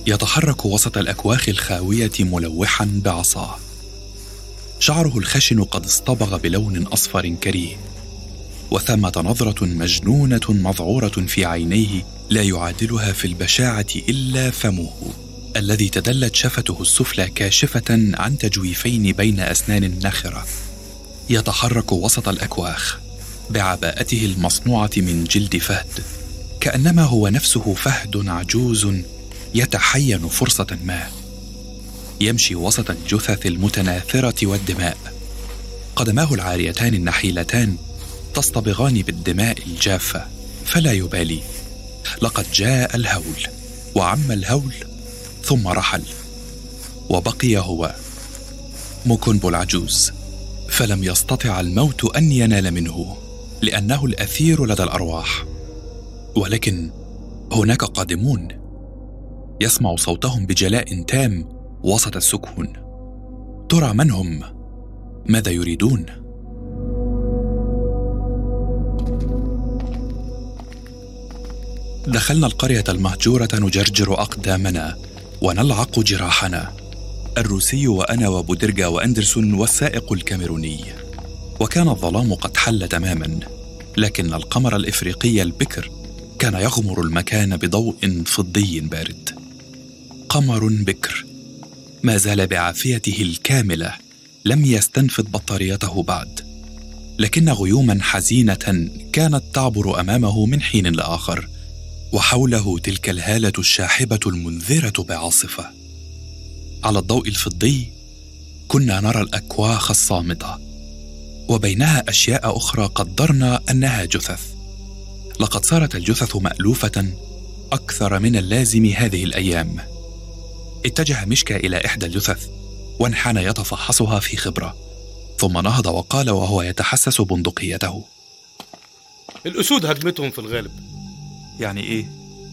يتحرك وسط الاكواخ الخاويه ملوحا بعصاه شعره الخشن قد اصطبغ بلون اصفر كريه وثمه نظره مجنونه مذعوره في عينيه لا يعادلها في البشاعه الا فمه الذي تدلت شفته السفلى كاشفه عن تجويفين بين اسنان ناخره يتحرك وسط الاكواخ بعباءته المصنوعه من جلد فهد كانما هو نفسه فهد عجوز يتحين فرصه ما يمشي وسط الجثث المتناثره والدماء قدماه العاريتان النحيلتان تصطبغان بالدماء الجافه فلا يبالي لقد جاء الهول وعم الهول ثم رحل وبقي هو مكنب العجوز فلم يستطع الموت ان ينال منه لانه الاثير لدى الارواح ولكن هناك قادمون يسمع صوتهم بجلاء تام وسط السكون ترى من هم ماذا يريدون دخلنا القريه المهجوره نجرجر اقدامنا ونلعق جراحنا الروسي وانا وبودرجا واندرسون والسائق الكاميروني وكان الظلام قد حل تماما لكن القمر الافريقي البكر كان يغمر المكان بضوء فضي بارد قمر بكر ما زال بعافيته الكامله لم يستنفذ بطاريته بعد لكن غيوما حزينه كانت تعبر امامه من حين لاخر وحوله تلك الهاله الشاحبه المنذره بعاصفه على الضوء الفضي كنا نرى الاكواخ الصامته وبينها اشياء اخرى قدرنا انها جثث لقد صارت الجثث مالوفه اكثر من اللازم هذه الايام اتجه مشكا الى احدى الجثث وانحنى يتفحصها في خبره ثم نهض وقال وهو يتحسس بندقيته الأسود هجمتهم في الغالب يعني ايه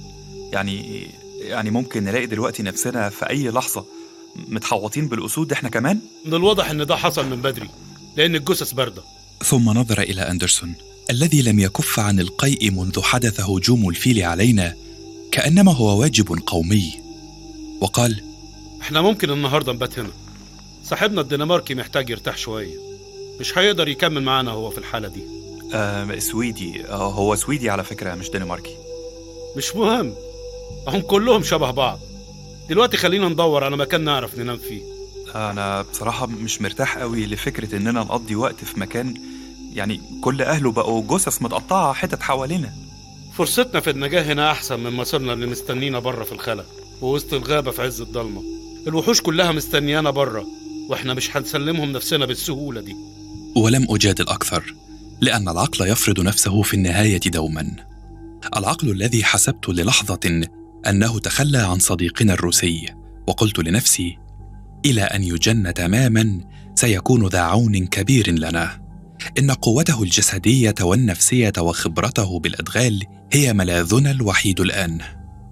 يعني يعني ممكن نلاقي دلوقتي نفسنا في اي لحظه متحوطين بالاسود احنا كمان من الواضح إن ده حصل من بدري لأن الجثث باردة ثم نظر الى اندرسون الذي لم يكف عن القيء منذ حدث هجوم الفيل علينا كانما هو واجب قومي وقال إحنا ممكن النهاردة نبات هنا صاحبنا الدنماركي محتاج يرتاح شوية مش هيقدر يكمل معانا هو في الحالة دي آه سويدي آه هو سويدي على فكره مش دنماركي مش مهم هم كلهم شبه بعض دلوقتي خلينا ندور على مكان نعرف ننام فيه انا بصراحه مش مرتاح قوي لفكره اننا نقضي وقت في مكان يعني كل اهله بقوا جثث متقطعه حتت حوالينا فرصتنا في النجاة هنا أحسن من مصيرنا اللي مستنينا بره في الخلا ووسط الغابة في عز الضلمة الوحوش كلها مستنيانا بره واحنا مش هنسلمهم نفسنا بالسهولة دي ولم اجادل اكثر لان العقل يفرض نفسه في النهايه دوما العقل الذي حسبت للحظه انه تخلى عن صديقنا الروسي وقلت لنفسي الى ان يجن تماما سيكون ذا عون كبير لنا ان قوته الجسديه والنفسيه وخبرته بالادغال هي ملاذنا الوحيد الان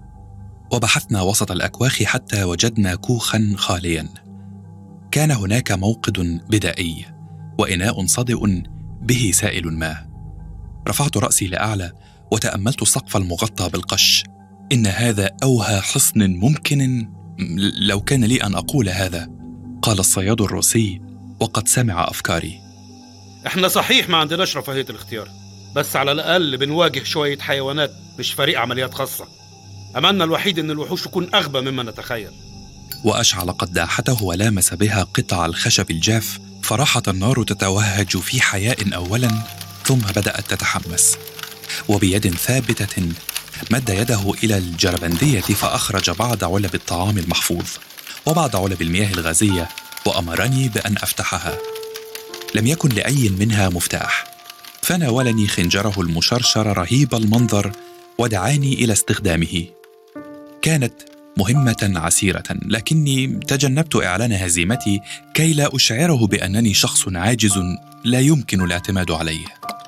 وبحثنا وسط الاكواخ حتى وجدنا كوخا خاليا كان هناك موقد بدائي واناء صدئ به سائل ماء رفعت راسي لاعلى وتاملت السقف المغطى بالقش ان هذا اوهى حصن ممكن لو كان لي ان اقول هذا قال الصياد الروسي وقد سمع افكاري احنا صحيح ما عندناش رفاهية الاختيار بس على الأقل بنواجه شوية حيوانات مش فريق عمليات خاصة أملنا الوحيد إن الوحوش تكون أغبى مما نتخيل واشعل قداحته ولامس بها قطع الخشب الجاف فراحت النار تتوهج في حياء اولا ثم بدات تتحمس وبيد ثابته مد يده الى الجربنديه فاخرج بعض علب الطعام المحفوظ وبعض علب المياه الغازيه وامرني بان افتحها لم يكن لاي منها مفتاح فناولني خنجره المشرشر رهيب المنظر ودعاني الى استخدامه كانت مهمه عسيره لكني تجنبت اعلان هزيمتي كي لا اشعره بانني شخص عاجز لا يمكن الاعتماد عليه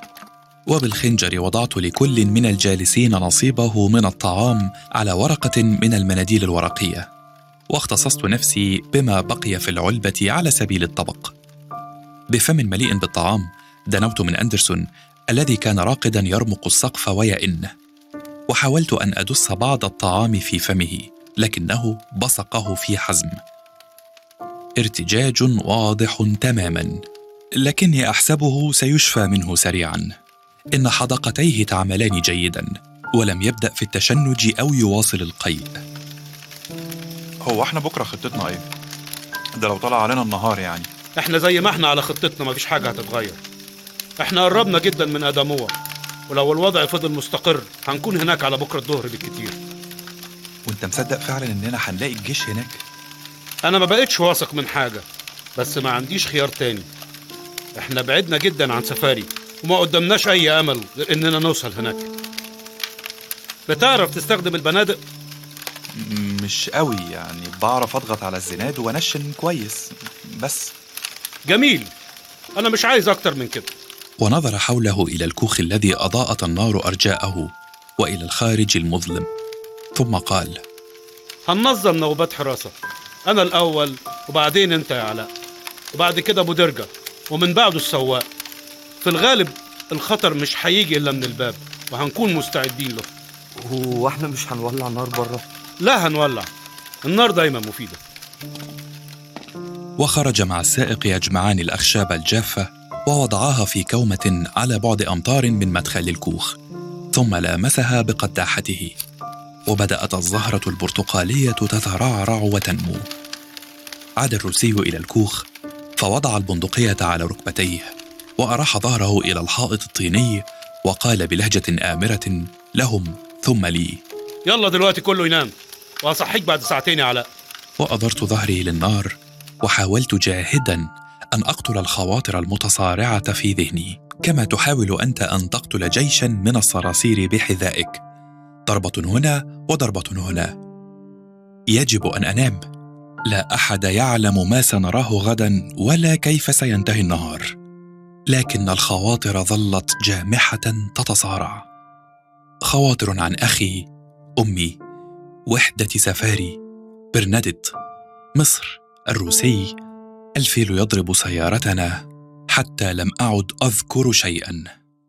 وبالخنجر وضعت لكل من الجالسين نصيبه من الطعام على ورقه من المناديل الورقيه واختصصت نفسي بما بقي في العلبه على سبيل الطبق بفم مليء بالطعام دنوت من اندرسون الذي كان راقدا يرمق السقف ويئن وحاولت ان ادس بعض الطعام في فمه لكنه بصقه في حزم ارتجاج واضح تماما لكني احسبه سيشفى منه سريعا ان حدقتيه تعملان جيدا ولم يبدا في التشنج او يواصل القيء هو احنا بكره خطتنا ايه ده لو طلع علينا النهار يعني احنا زي ما احنا على خطتنا مفيش حاجة هتتغير احنا قربنا جدا من ادموع ولو الوضع فضل مستقر هنكون هناك على بكرة الظهر بالكتير وانت مصدق فعلا اننا هنلاقي الجيش هناك انا ما بقتش واثق من حاجة بس ما عنديش خيار تاني احنا بعدنا جدا عن سفاري وما قدامناش اي امل غير اننا نوصل هناك بتعرف تستخدم البنادق م- مش قوي يعني بعرف اضغط على الزناد وانشن كويس بس جميل انا مش عايز اكتر من كده ونظر حوله الى الكوخ الذي اضاءت النار ارجاءه والى الخارج المظلم ثم قال هننظم نوبات حراسة أنا الأول وبعدين أنت يا علاء وبعد كده أبو درجة ومن بعده السواق في الغالب الخطر مش هيجي إلا من الباب وهنكون مستعدين له هو احنا مش هنولع نار بره لا هنولع النار دايما مفيدة وخرج مع السائق يجمعان الأخشاب الجافة ووضعاها في كومة على بعد أمتار من مدخل الكوخ ثم لامسها بقداحته وبدأت الزهرة البرتقالية تترعرع وتنمو عاد الروسي إلى الكوخ فوضع البندقية على ركبتيه وأراح ظهره إلى الحائط الطيني وقال بلهجة آمرة لهم ثم لي يلا دلوقتي كله ينام وهصحيك بعد ساعتين يا علاء وأضرت ظهري للنار وحاولت جاهدا أن أقتل الخواطر المتصارعة في ذهني كما تحاول أنت أن تقتل جيشا من الصراصير بحذائك ضربة هنا وضربة هنا يجب أن أنام لا أحد يعلم ما سنراه غدا ولا كيف سينتهي النهار لكن الخواطر ظلت جامحة تتصارع خواطر عن أخي أمي وحدة سفاري برنادت مصر الروسي الفيل يضرب سيارتنا حتى لم اعد اذكر شيئا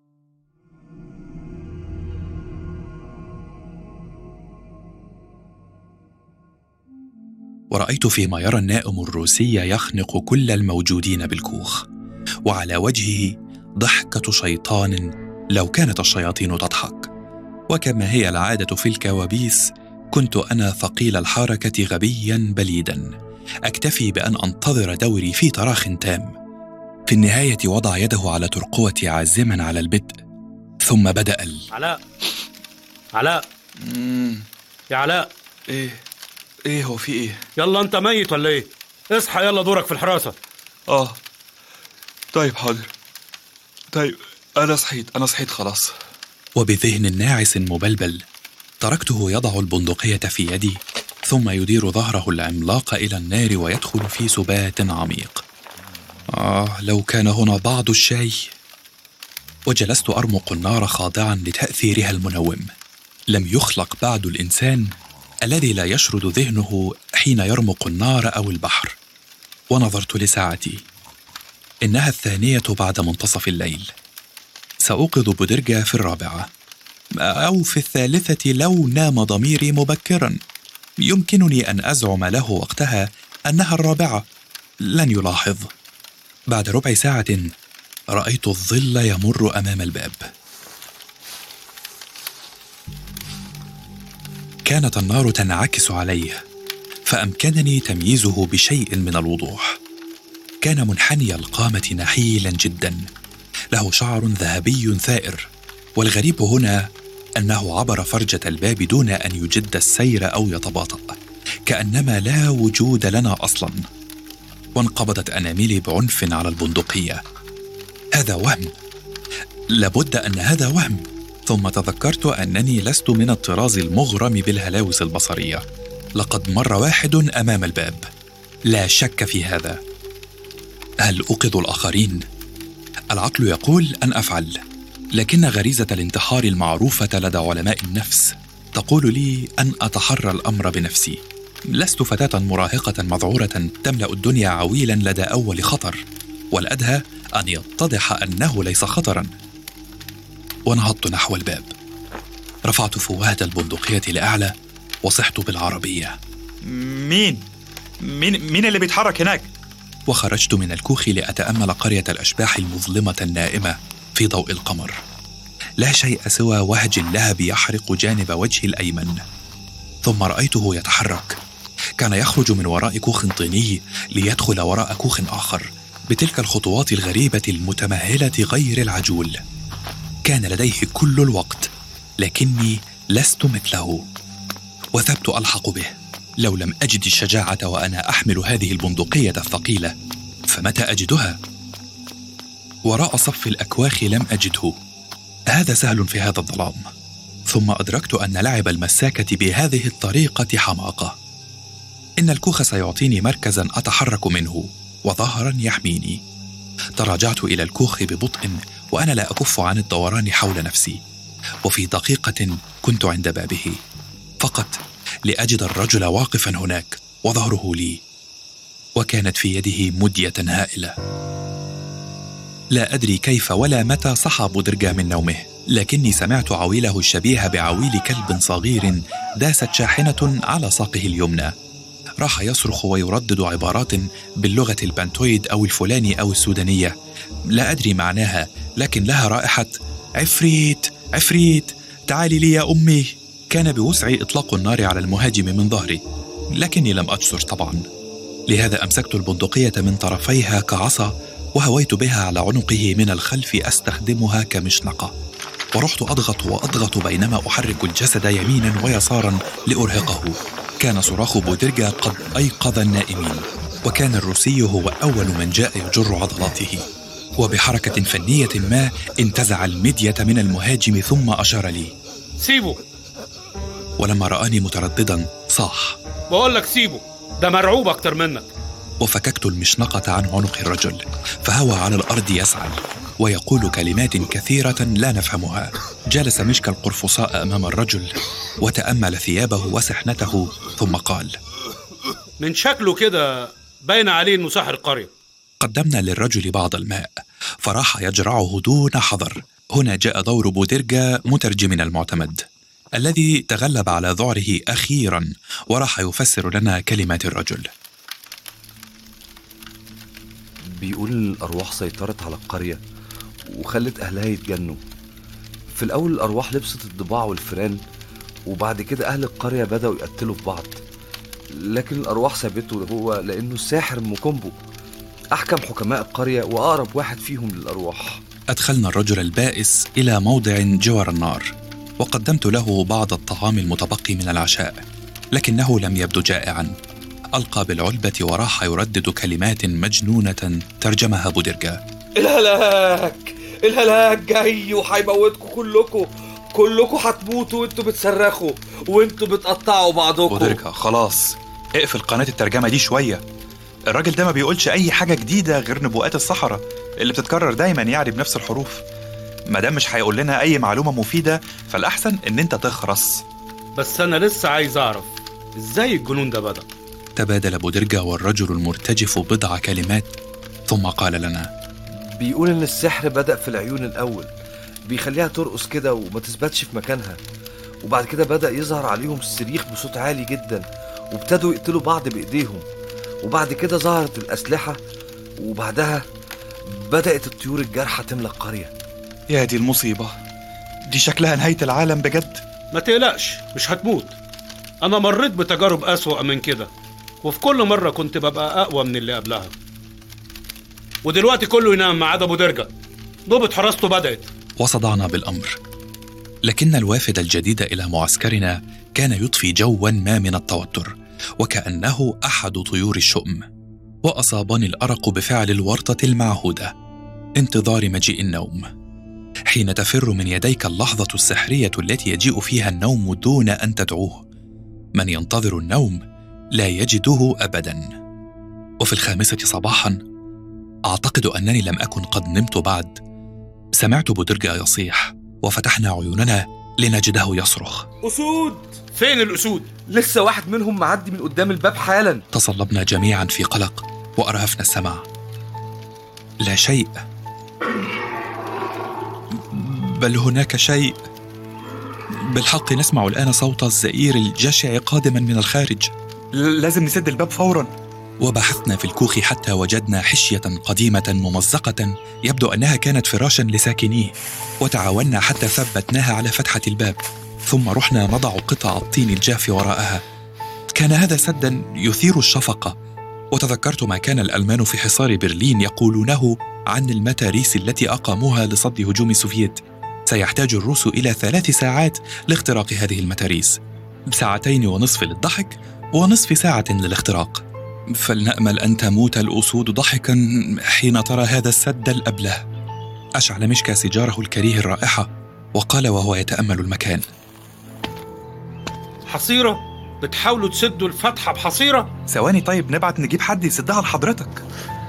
ورايت فيما يرى النائم الروسي يخنق كل الموجودين بالكوخ وعلى وجهه ضحكه شيطان لو كانت الشياطين تضحك وكما هي العاده في الكوابيس كنت انا ثقيل الحركه غبيا بليدا اكتفي بان انتظر دوري في تراخ تام في النهايه وضع يده على ترقوتي عازما على البدء ثم بدا ال... علاء علاء يا علاء ايه ايه هو في ايه يلا أنت ميت ولا إيه؟ اصحى يلا دورك في الحراسة اه طيب حاضر طيب انا صحيت انا صحيت خلاص وبذهن ناعس مبلبل تركته يضع البندقيه في يدي ثم يدير ظهره العملاق الى النار ويدخل في سبات عميق اه لو كان هنا بعض الشاي وجلست ارمق النار خاضعا لتاثيرها المنوم لم يخلق بعد الانسان الذي لا يشرد ذهنه حين يرمق النار او البحر ونظرت لساعتي انها الثانيه بعد منتصف الليل ساوقظ بودرجا في الرابعه او في الثالثه لو نام ضميري مبكرا يمكنني ان ازعم له وقتها انها الرابعه لن يلاحظ بعد ربع ساعه رايت الظل يمر امام الباب كانت النار تنعكس عليه فامكنني تمييزه بشيء من الوضوح كان منحني القامه نحيلا جدا له شعر ذهبي ثائر والغريب هنا انه عبر فرجه الباب دون ان يجد السير او يتباطا كانما لا وجود لنا اصلا وانقبضت اناملي بعنف على البندقيه هذا وهم لابد ان هذا وهم ثم تذكرت انني لست من الطراز المغرم بالهلاوس البصريه لقد مر واحد امام الباب لا شك في هذا هل اوقظ الاخرين العقل يقول ان افعل لكن غريزه الانتحار المعروفه لدى علماء النفس تقول لي ان اتحرى الامر بنفسي لست فتاه مراهقه مذعوره تملا الدنيا عويلا لدى اول خطر والادهى ان يتضح انه ليس خطرا ونهضت نحو الباب رفعت فوهة البندقية لأعلى وصحت بالعربية مين مين مين اللي بيتحرك هناك وخرجت من الكوخ لأتأمل قرية الأشباح المظلمة النائمة في ضوء القمر لا شيء سوى وهج اللهب يحرق جانب وجهي الأيمن ثم رأيته يتحرك كان يخرج من وراء كوخ طيني ليدخل وراء كوخ آخر بتلك الخطوات الغريبة المتمهلة غير العجول كان لديه كل الوقت لكني لست مثله وثبت ألحق به لو لم أجد الشجاعة وأنا أحمل هذه البندقية الثقيلة فمتى أجدها؟ وراء صف الأكواخ لم أجده هذا سهل في هذا الظلام ثم أدركت أن لعب المساكة بهذه الطريقة حماقة إن الكوخ سيعطيني مركزا أتحرك منه وظهرا يحميني تراجعت إلى الكوخ ببطء وأنا لا أكف عن الدوران حول نفسي وفي دقيقة كنت عند بابه فقط لأجد الرجل واقفا هناك وظهره لي وكانت في يده مدية هائلة لا أدري كيف ولا متى صحى بودرجا من نومه لكني سمعت عويله الشبيه بعويل كلب صغير داست شاحنة على ساقه اليمنى راح يصرخ ويردد عبارات باللغة البنتويد أو الفلاني أو السودانية لا أدري معناها لكن لها رائحة عفريت عفريت تعالي لي يا أمي كان بوسعي إطلاق النار على المهاجم من ظهري لكني لم أجسر طبعا لهذا أمسكت البندقية من طرفيها كعصا وهويت بها على عنقه من الخلف أستخدمها كمشنقة ورحت أضغط وأضغط بينما أحرك الجسد يمينا ويسارا لأرهقه كان صراخ بودرجا قد أيقظ النائمين وكان الروسي هو أول من جاء يجر عضلاته وبحركة فنية ما انتزع المدية من المهاجم ثم أشار لي سيبه ولما رآني مترددا صاح بقول لك سيبه ده مرعوب أكتر منك وفككت المشنقة عن عنق الرجل فهوى على الأرض يسعل ويقول كلمات كثيرة لا نفهمها جلس مشك القرفصاء أمام الرجل وتأمل ثيابه وسحنته ثم قال من شكله كده باين عليه إنه ساحر قرية قدمنا للرجل بعض الماء فراح يجرعه دون حذر هنا جاء دور بودرجا مترجم المعتمد الذي تغلب على ذعره أخيرا وراح يفسر لنا كلمات الرجل بيقول إن الأرواح سيطرت على القرية وخلت أهلها يتجنوا في الأول الأرواح لبست الضباع والفيران وبعد كده أهل القرية بدأوا يقتلوا في بعض لكن الأرواح سابته هو لأنه الساحر موكومبو أحكم حكماء القرية وأقرب واحد فيهم للأرواح أدخلنا الرجل البائس إلى موضع جوار النار وقدمت له بعض الطعام المتبقي من العشاء لكنه لم يبدو جائعا ألقى بالعلبة وراح يردد كلمات مجنونة ترجمها بودرجا الهلاك الهلاك جاي وهيموتكم كلكم كلكم هتموتوا وانتوا بتصرخوا وانتوا بتقطعوا بعضكم بودرجا خلاص اقفل قناة الترجمة دي شوية الراجل ده ما بيقولش أي حاجة جديدة غير نبوءات الصحراء اللي بتتكرر دايما يعني بنفس الحروف ما دام مش هيقول لنا أي معلومة مفيدة فالأحسن إن أنت تخرس بس أنا لسه عايز أعرف إزاي الجنون ده بدأ تبادل بودرجا والرجل المرتجف بضع كلمات ثم قال لنا بيقول ان السحر بدأ في العيون الاول بيخليها ترقص كده وما تثبتش في مكانها وبعد كده بدأ يظهر عليهم الصريخ بصوت عالي جدا وابتدوا يقتلوا بعض بايديهم وبعد كده ظهرت الأسلحة وبعدها بدأت الطيور الجارحة تملى القرية يا دي المصيبة دي شكلها نهاية العالم بجد ما تقلقش مش هتموت أنا مريت بتجارب أسوأ من كده وفي كل مرة كنت ببقى أقوى من اللي قبلها ودلوقتي كله ينام ما عدا أبو درجة ضبط حراسته بدأت وصدعنا بالامر لكن الوافد الجديد الى معسكرنا كان يضفي جوا ما من التوتر وكانه احد طيور الشؤم واصابني الارق بفعل الورطه المعهوده انتظار مجيء النوم حين تفر من يديك اللحظه السحريه التي يجيء فيها النوم دون ان تدعوه من ينتظر النوم لا يجده ابدا وفي الخامسه صباحا اعتقد انني لم اكن قد نمت بعد سمعت بودرجا يصيح وفتحنا عيوننا لنجده يصرخ أسود فين الأسود؟ لسه واحد منهم معدي من قدام الباب حالا تصلبنا جميعا في قلق وارهفنا السمع لا شيء بل هناك شيء بالحق نسمع الآن صوت الزئير الجشع قادما من الخارج ل- لازم نسد الباب فورا وبحثنا في الكوخ حتى وجدنا حشية قديمة ممزقة يبدو أنها كانت فراشا لساكنيه وتعاوننا حتى ثبتناها على فتحة الباب ثم رحنا نضع قطع الطين الجاف وراءها كان هذا سدا يثير الشفقة وتذكرت ما كان الألمان في حصار برلين يقولونه عن المتاريس التي أقاموها لصد هجوم السوفييت سيحتاج الروس إلى ثلاث ساعات لاختراق هذه المتاريس ساعتين ونصف للضحك ونصف ساعة للاختراق فلنأمل أن تموت الأسود ضحكا حين ترى هذا السد الأبله أشعل مشكى سيجاره الكريه الرائحة وقال وهو يتأمل المكان حصيرة بتحاولوا تسدوا الفتحة بحصيرة ثواني طيب نبعت نجيب حد يسدها لحضرتك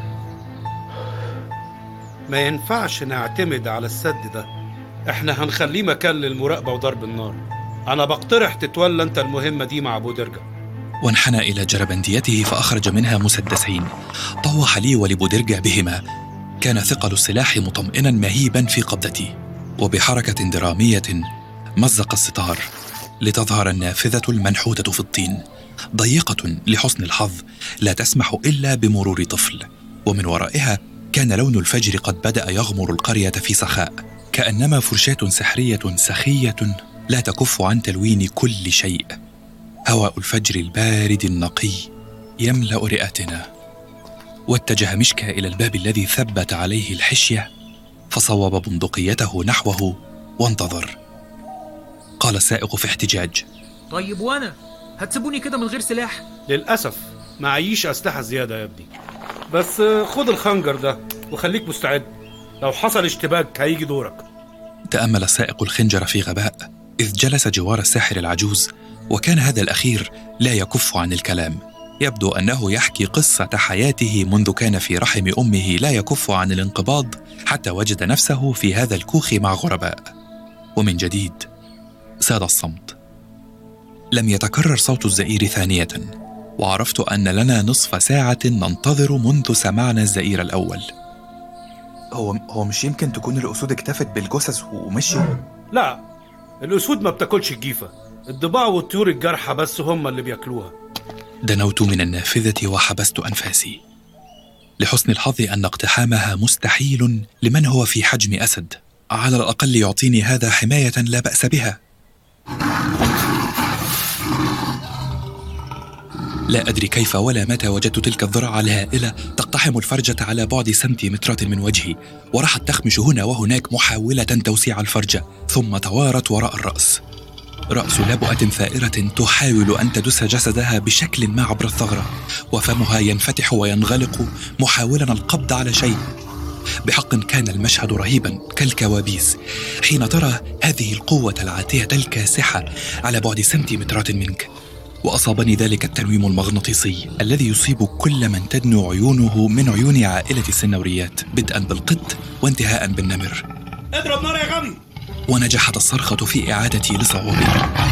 ما ينفعش نعتمد على السد ده احنا هنخليه مكان للمراقبة وضرب النار انا بقترح تتولى انت المهمة دي مع ابو درجة وانحنى إلى جربنديته فأخرج منها مسدسين طوح لي ولبودرجة بهما كان ثقل السلاح مطمئنا مهيبا في قبضتي وبحركة درامية مزق الستار لتظهر النافذة المنحوتة في الطين ضيقة لحسن الحظ لا تسمح إلا بمرور طفل ومن ورائها كان لون الفجر قد بدأ يغمر القرية في سخاء كأنما فرشاة سحرية سخية لا تكف عن تلوين كل شيء هواء الفجر البارد النقي يملا رئتنا واتجه مشكا الى الباب الذي ثبت عليه الحشيه فصوب بندقيته نحوه وانتظر قال السائق في احتجاج طيب وانا هتسيبوني كده من غير سلاح للأسف معيش أسلحة زيادة يا ابني بس آه، خد الخنجر ده وخليك مستعد لو حصل اشتباك هيجي دورك تامل السائق الخنجر في غباء اذ جلس جوار الساحر العجوز وكان هذا الاخير لا يكف عن الكلام يبدو انه يحكي قصه حياته منذ كان في رحم امه لا يكف عن الانقباض حتى وجد نفسه في هذا الكوخ مع غرباء ومن جديد ساد الصمت لم يتكرر صوت الزئير ثانيه وعرفت ان لنا نصف ساعه ننتظر منذ سمعنا الزئير الاول هو هو مش يمكن تكون الاسود اكتفت بالجثث ومشيوا لا الأسود ما بتاكلش الجيفة الضباع والطيور الجارحة بس هم اللي بياكلوها دنوت من النافذة وحبست أنفاسي. لحسن الحظ أن اقتحامها مستحيل لمن هو في حجم أسد، على الأقل يعطيني هذا حماية لا بأس بها. لا أدري كيف ولا متى وجدت تلك الذراع الهائلة تقتحم الفرجة على بعد سنتيمترات من وجهي، وراحت تخمش هنا وهناك محاولة توسيع الفرجة، ثم توارت وراء الرأس. رأس لبؤة ثائرة تحاول أن تدس جسدها بشكل ما عبر الثغرة وفمها ينفتح وينغلق محاولا القبض على شيء بحق كان المشهد رهيبا كالكوابيس حين ترى هذه القوة العاتية الكاسحة على بعد سنتيمترات منك وأصابني ذلك التنويم المغناطيسي الذي يصيب كل من تدنو عيونه من عيون عائلة السنوريات بدءا بالقط وانتهاء بالنمر اضرب نار يا غبي ونجحت الصرخة في إعادتي لصعودي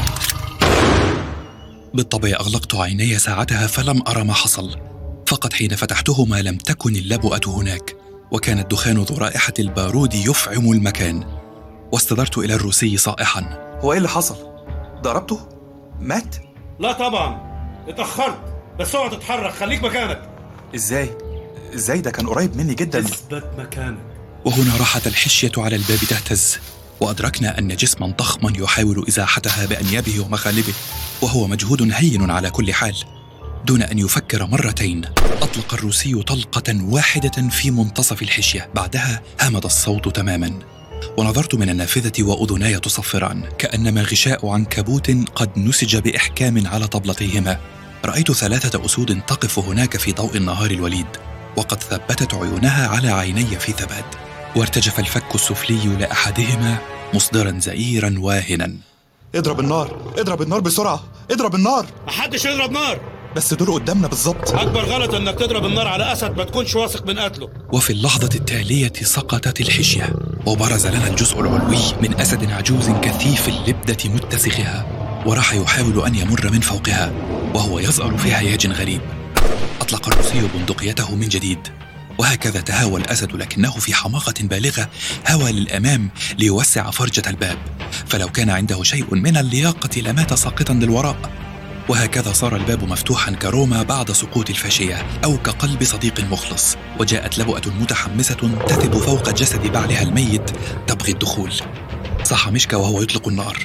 بالطبع أغلقت عيني ساعتها فلم أرى ما حصل فقط حين فتحتهما لم تكن اللبؤة هناك وكان الدخان ذو رائحة البارود يفعم المكان واستدرت إلى الروسي صائحا هو ايه اللي حصل ضربته مات لا طبعا اتأخرت بس اوعى تتحرك خليك مكانك ازاي ازاي ده كان قريب مني جدا اثبت مكانك وهنا راحت الحشية على الباب تهتز وأدركنا أن جسما ضخما يحاول إزاحتها بأنيابه ومخالبه وهو مجهود هين على كل حال دون أن يفكر مرتين أطلق الروسي طلقة واحدة في منتصف الحشية بعدها همد الصوت تماما ونظرت من النافذة وأذناي تصفران كأنما غشاء عنكبوت قد نسج بإحكام على طبلتيهما رأيت ثلاثة أسود تقف هناك في ضوء النهار الوليد وقد ثبتت عيونها على عيني في ثبات وارتجف الفك السفلي لأحدهما مصدرا زئيرا واهنا اضرب النار اضرب النار بسرعه اضرب النار محدش يضرب نار بس دول قدامنا بالظبط اكبر غلط انك تضرب النار على اسد ما تكونش واثق من قتله وفي اللحظة التالية سقطت الحشية وبرز لنا الجزء العلوي من أسد عجوز كثيف اللبدة متسخها وراح يحاول أن يمر من فوقها وهو يزأر في هياج غريب أطلق الروسي بندقيته من جديد وهكذا تهاوى الأسد لكنه في حماقة بالغة هوى للأمام ليوسع فرجة الباب فلو كان عنده شيء من اللياقة لمات ساقطا للوراء وهكذا صار الباب مفتوحا كروما بعد سقوط الفاشية أو كقلب صديق مخلص وجاءت لبؤة متحمسة تثب فوق جسد بعلها الميت تبغي الدخول صح مشكا وهو يطلق النار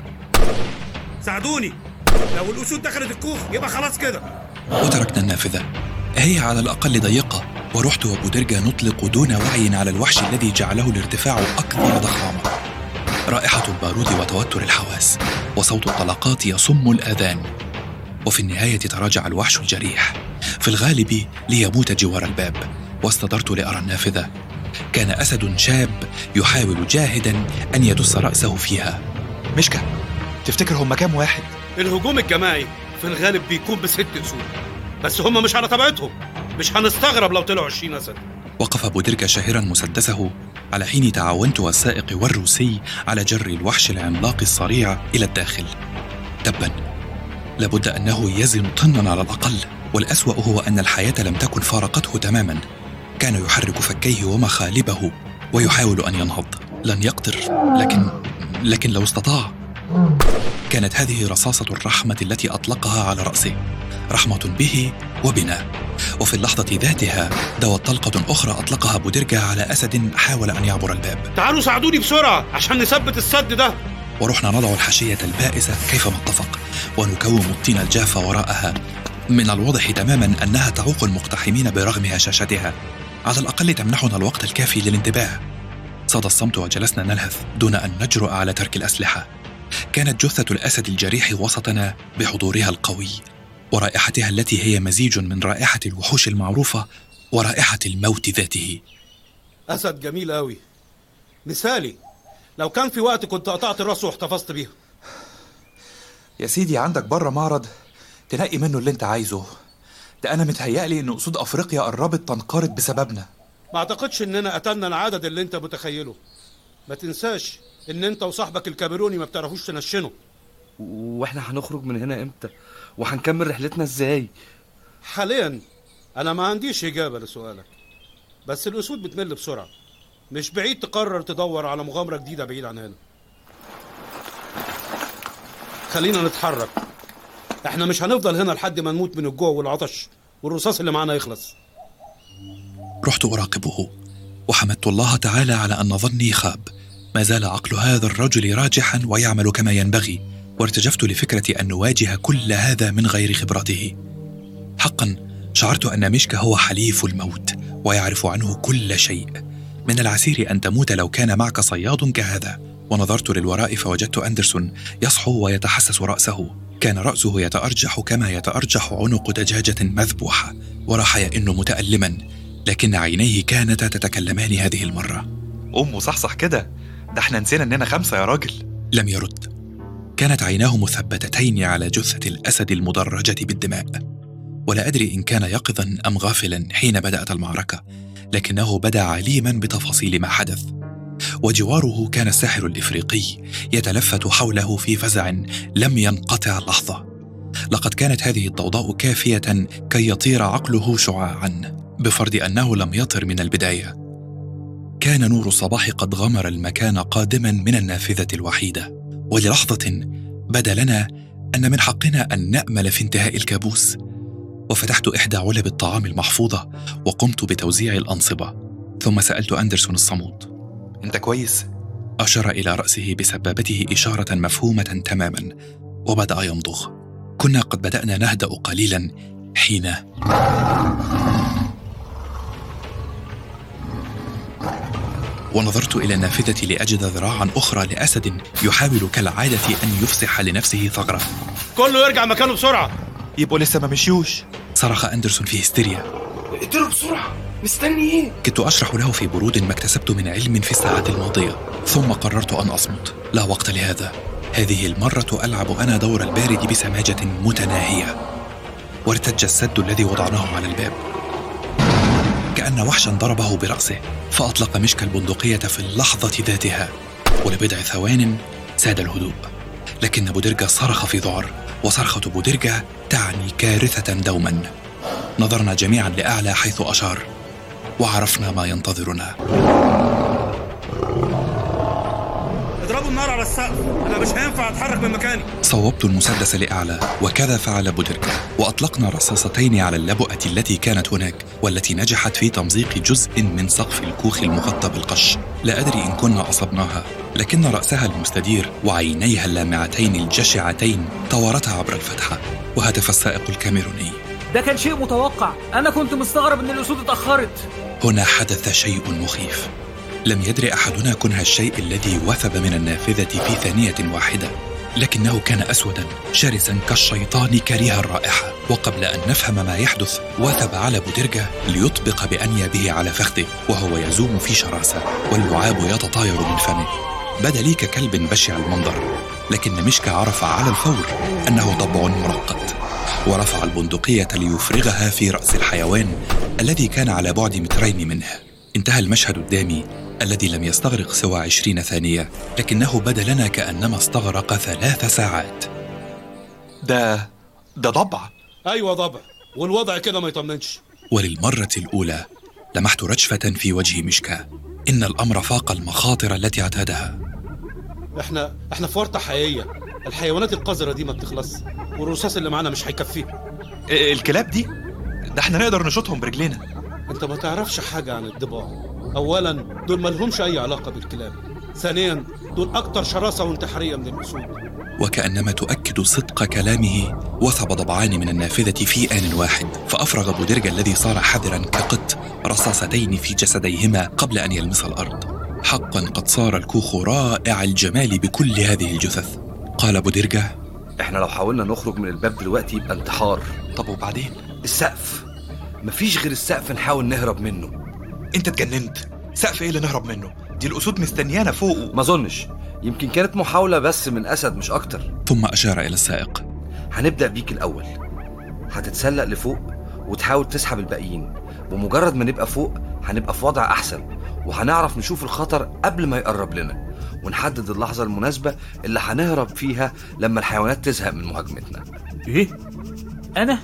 ساعدوني لو الاسود دخلت الكوخ يبقى خلاص كده وتركنا النافذة هي على الأقل ضيقة ورحت وبودرجا نطلق دون وعي على الوحش الذي جعله الارتفاع أكثر ضخامة رائحة البارود وتوتر الحواس وصوت الطلقات يصم الآذان وفي النهاية تراجع الوحش الجريح في الغالب ليموت جوار الباب واستدرت لأرى النافذة كان أسد شاب يحاول جاهدا أن يدس رأسه فيها مشكا تفتكر هم كام واحد الهجوم الجماعي في الغالب بيكون بست اسود بس هم مش على طبيعتهم مش هنستغرب لو طلعوا 20 اسد وقف بودرجا شاهرا مسدسه على حين تعاونت والسائق والروسي على جر الوحش العملاق الصريع إلى الداخل تبا لابد أنه يزن طنا على الأقل والأسوأ هو أن الحياة لم تكن فارقته تماما كان يحرك فكيه ومخالبه ويحاول أن ينهض لن يقدر لكن لكن لو استطاع كانت هذه رصاصة الرحمة التي أطلقها على رأسه رحمة به وبنا وفي اللحظة ذاتها دوت طلقة أخرى أطلقها بودرجا على أسد حاول أن يعبر الباب تعالوا ساعدوني بسرعه عشان نثبت السد ده ورحنا نضع الحاشية البائسة كيفما اتفق ونكوم الطين الجاف وراءها من الواضح تماما أنها تعوق المقتحمين برغم هشاشتها على الأقل تمنحنا الوقت الكافي للانتباه صاد الصمت وجلسنا نلهث دون أن نجرؤ على ترك الأسلحة كانت جثة الأسد الجريح وسطنا بحضورها القوي ورائحتها التي هي مزيج من رائحة الوحوش المعروفة ورائحة الموت ذاته اسد جميل قوي مثالي لو كان في وقت كنت قطعت راسه واحتفظت بيها يا سيدي عندك بره معرض تنقي منه اللي انت عايزه ده انا متهيألي ان اسود افريقيا قربت تنقرض بسببنا ما اعتقدش اننا قتلنا العدد اللي انت متخيله ما تنساش ان انت وصاحبك الكاميروني ما بتعرفوش تنشنوا واحنا هنخرج من هنا امتى وهنكمل رحلتنا ازاي حاليا انا ما عنديش اجابه لسؤالك بس الاسود بتمل بسرعه مش بعيد تقرر تدور على مغامره جديده بعيد عن هنا خلينا نتحرك احنا مش هنفضل هنا لحد ما نموت من الجوع والعطش والرصاص اللي معانا يخلص رحت أراقبه وحمدت الله تعالى على أن ظني خاب ما زال عقل هذا الرجل راجحا ويعمل كما ينبغي وارتجفت لفكرة أن نواجه كل هذا من غير خبرته حقا شعرت أن مشك هو حليف الموت ويعرف عنه كل شيء من العسير أن تموت لو كان معك صياد كهذا ونظرت للوراء فوجدت أندرسون يصحو ويتحسس رأسه كان رأسه يتأرجح كما يتأرجح عنق دجاجة مذبوحة وراح يئن متألما لكن عينيه كانتا تتكلمان هذه المرة أم صحصح كده ده احنا نسينا اننا خمسة يا راجل لم يرد كانت عيناه مثبتتين على جثة الأسد المدرجة بالدماء ولا أدري إن كان يقظا أم غافلا حين بدأت المعركة لكنه بدا عليما بتفاصيل ما حدث وجواره كان الساحر الإفريقي يتلفت حوله في فزع لم ينقطع لحظة لقد كانت هذه الضوضاء كافية كي يطير عقله شعاعا بفرض أنه لم يطر من البداية كان نور الصباح قد غمر المكان قادما من النافذة الوحيدة وللحظة بدا لنا أن من حقنا أن نأمل في انتهاء الكابوس وفتحت إحدى علب الطعام المحفوظة وقمت بتوزيع الأنصبة ثم سألت أندرسون الصمود انت كويس أشار إلى رأسه بسبابته إشارة مفهومة تماما وبدأ يمضغ كنا قد بدأنا نهدأ قليلا حين ونظرت إلى النافذة لأجد ذراعا أخرى لأسد يحاول كالعادة أن يفسح لنفسه ثغرة كله يرجع مكانه بسرعه يبقوا لسه ما مشيوش صرخ أندرسون في هستيريا اقتلوا بسرعة مستني ايه؟ كنت أشرح له في برود ما اكتسبت من علم في الساعات الماضية ثم قررت أن أصمت لا وقت لهذا هذه المرة ألعب أنا دور البارد بسماجة متناهية وارتج السد الذي وضعناه على الباب كأن وحشا ضربه برأسه فأطلق مشك البندقية في اللحظة ذاتها ولبضع ثوان ساد الهدوء لكن بودرجا صرخ في ذعر وصرخة بودرجا تعني كارثة دوما نظرنا جميعا لأعلى حيث أشار وعرفنا ما ينتظرنا اضربوا النار على السقف انا مش هينفع اتحرك من مكاني صوبت المسدس لأعلى وكذا فعل بودركا وأطلقنا رصاصتين على اللبؤة التي كانت هناك والتي نجحت في تمزيق جزء من سقف الكوخ المغطى بالقش لا أدري إن كنا أصبناها لكن رأسها المستدير وعينيها اللامعتين الجشعتين طورتا عبر الفتحة وهتف السائق الكاميروني ده كان شيء متوقع انا كنت مستغرب ان الاسود اتاخرت هنا حدث شيء مخيف لم يدر احدنا كنه الشيء الذي وثب من النافذه في ثانيه واحده لكنه كان اسودا شرسا كالشيطان كريه الرائحه وقبل ان نفهم ما يحدث وثب على بودرجا ليطبق بانيابه على فخذه وهو يزوم في شراسه واللعاب يتطاير من فمه بدا لي ككلب بشع المنظر لكن مشكا عرف على الفور انه طبع مرقد ورفع البندقية ليفرغها في رأس الحيوان الذي كان على بعد مترين منه انتهى المشهد الدامي الذي لم يستغرق سوى عشرين ثانية لكنه بدا لنا كأنما استغرق ثلاث ساعات ده ده ضبع ايوه ضبع والوضع كده ما يطمنش وللمرة الأولى لمحت رجفة في وجه مشكا إن الأمر فاق المخاطر التي اعتادها احنا احنا في ورطه حقيقيه الحيوانات القذره دي ما بتخلص والرصاص اللي معانا مش هيكفيها إيه الكلاب دي ده احنا نقدر نشوطهم برجلينا انت ما تعرفش حاجه عن الضباع اولا دول ما لهمش اي علاقه بالكلاب ثانيا دول اكتر شراسه وانتحاريه من الاسود وكأنما تؤكد صدق كلامه وثب ضبعان من النافذة في آن واحد فأفرغ بودرجا الذي صار حذرا كقط رصاصتين في جسديهما قبل أن يلمس الأرض حقا قد صار الكوخ رائع الجمال بكل هذه الجثث قال بودرجا احنا لو حاولنا نخرج من الباب دلوقتي يبقى انتحار طب وبعدين السقف مفيش غير السقف نحاول نهرب منه انت اتجننت سقف ايه اللي نهرب منه دي الاسود مستنيانا فوق ما اظنش يمكن كانت محاولة بس من أسد مش أكتر ثم أشار إلى السائق هنبدأ بيك الأول هتتسلق لفوق وتحاول تسحب الباقيين بمجرد ما نبقى فوق هنبقى في وضع أحسن وهنعرف نشوف الخطر قبل ما يقرب لنا ونحدد اللحظة المناسبة اللي هنهرب فيها لما الحيوانات تزهق من مهاجمتنا ايه انا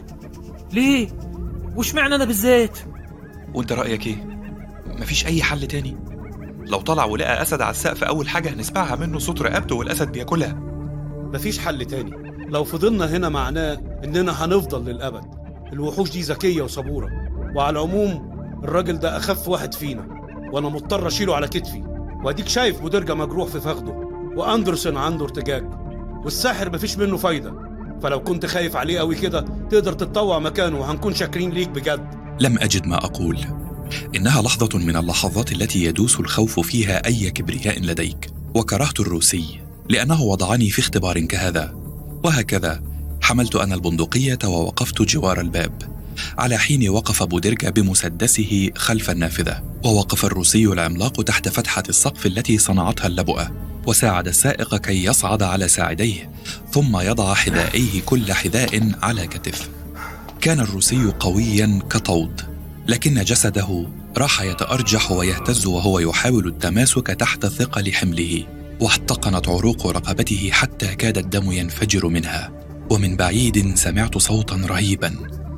ليه وش معنى انا بالذات وانت رايك ايه مفيش اي حل تاني لو طلع ولقى اسد على السقف اول حاجه هنسمعها منه صوت رقبته والاسد بياكلها مفيش حل تاني لو فضلنا هنا معناه اننا هنفضل للابد الوحوش دي ذكيه وصبوره وعلى العموم الراجل ده اخف واحد فينا وانا مضطر اشيله على كتفي واديك شايف بودرجا مجروح في فخده واندرسون عنده ارتجاج والساحر مفيش منه فايده فلو كنت خايف عليه قوي كده تقدر تتطوع مكانه وهنكون شاكرين ليك بجد لم أجد ما أقول إنها لحظة من اللحظات التي يدوس الخوف فيها أي كبرياء لديك وكرهت الروسي لأنه وضعني في اختبار كهذا وهكذا حملت أنا البندقية ووقفت جوار الباب على حين وقف بودرجا بمسدسه خلف النافذة ووقف الروسي العملاق تحت فتحة السقف التي صنعتها اللبؤة وساعد السائق كي يصعد على ساعديه ثم يضع حذائيه كل حذاء على كتف كان الروسي قويا كطود لكن جسده راح يتأرجح ويهتز وهو يحاول التماسك تحت ثقل حمله واحتقنت عروق رقبته حتى كاد الدم ينفجر منها ومن بعيد سمعت صوتا رهيبا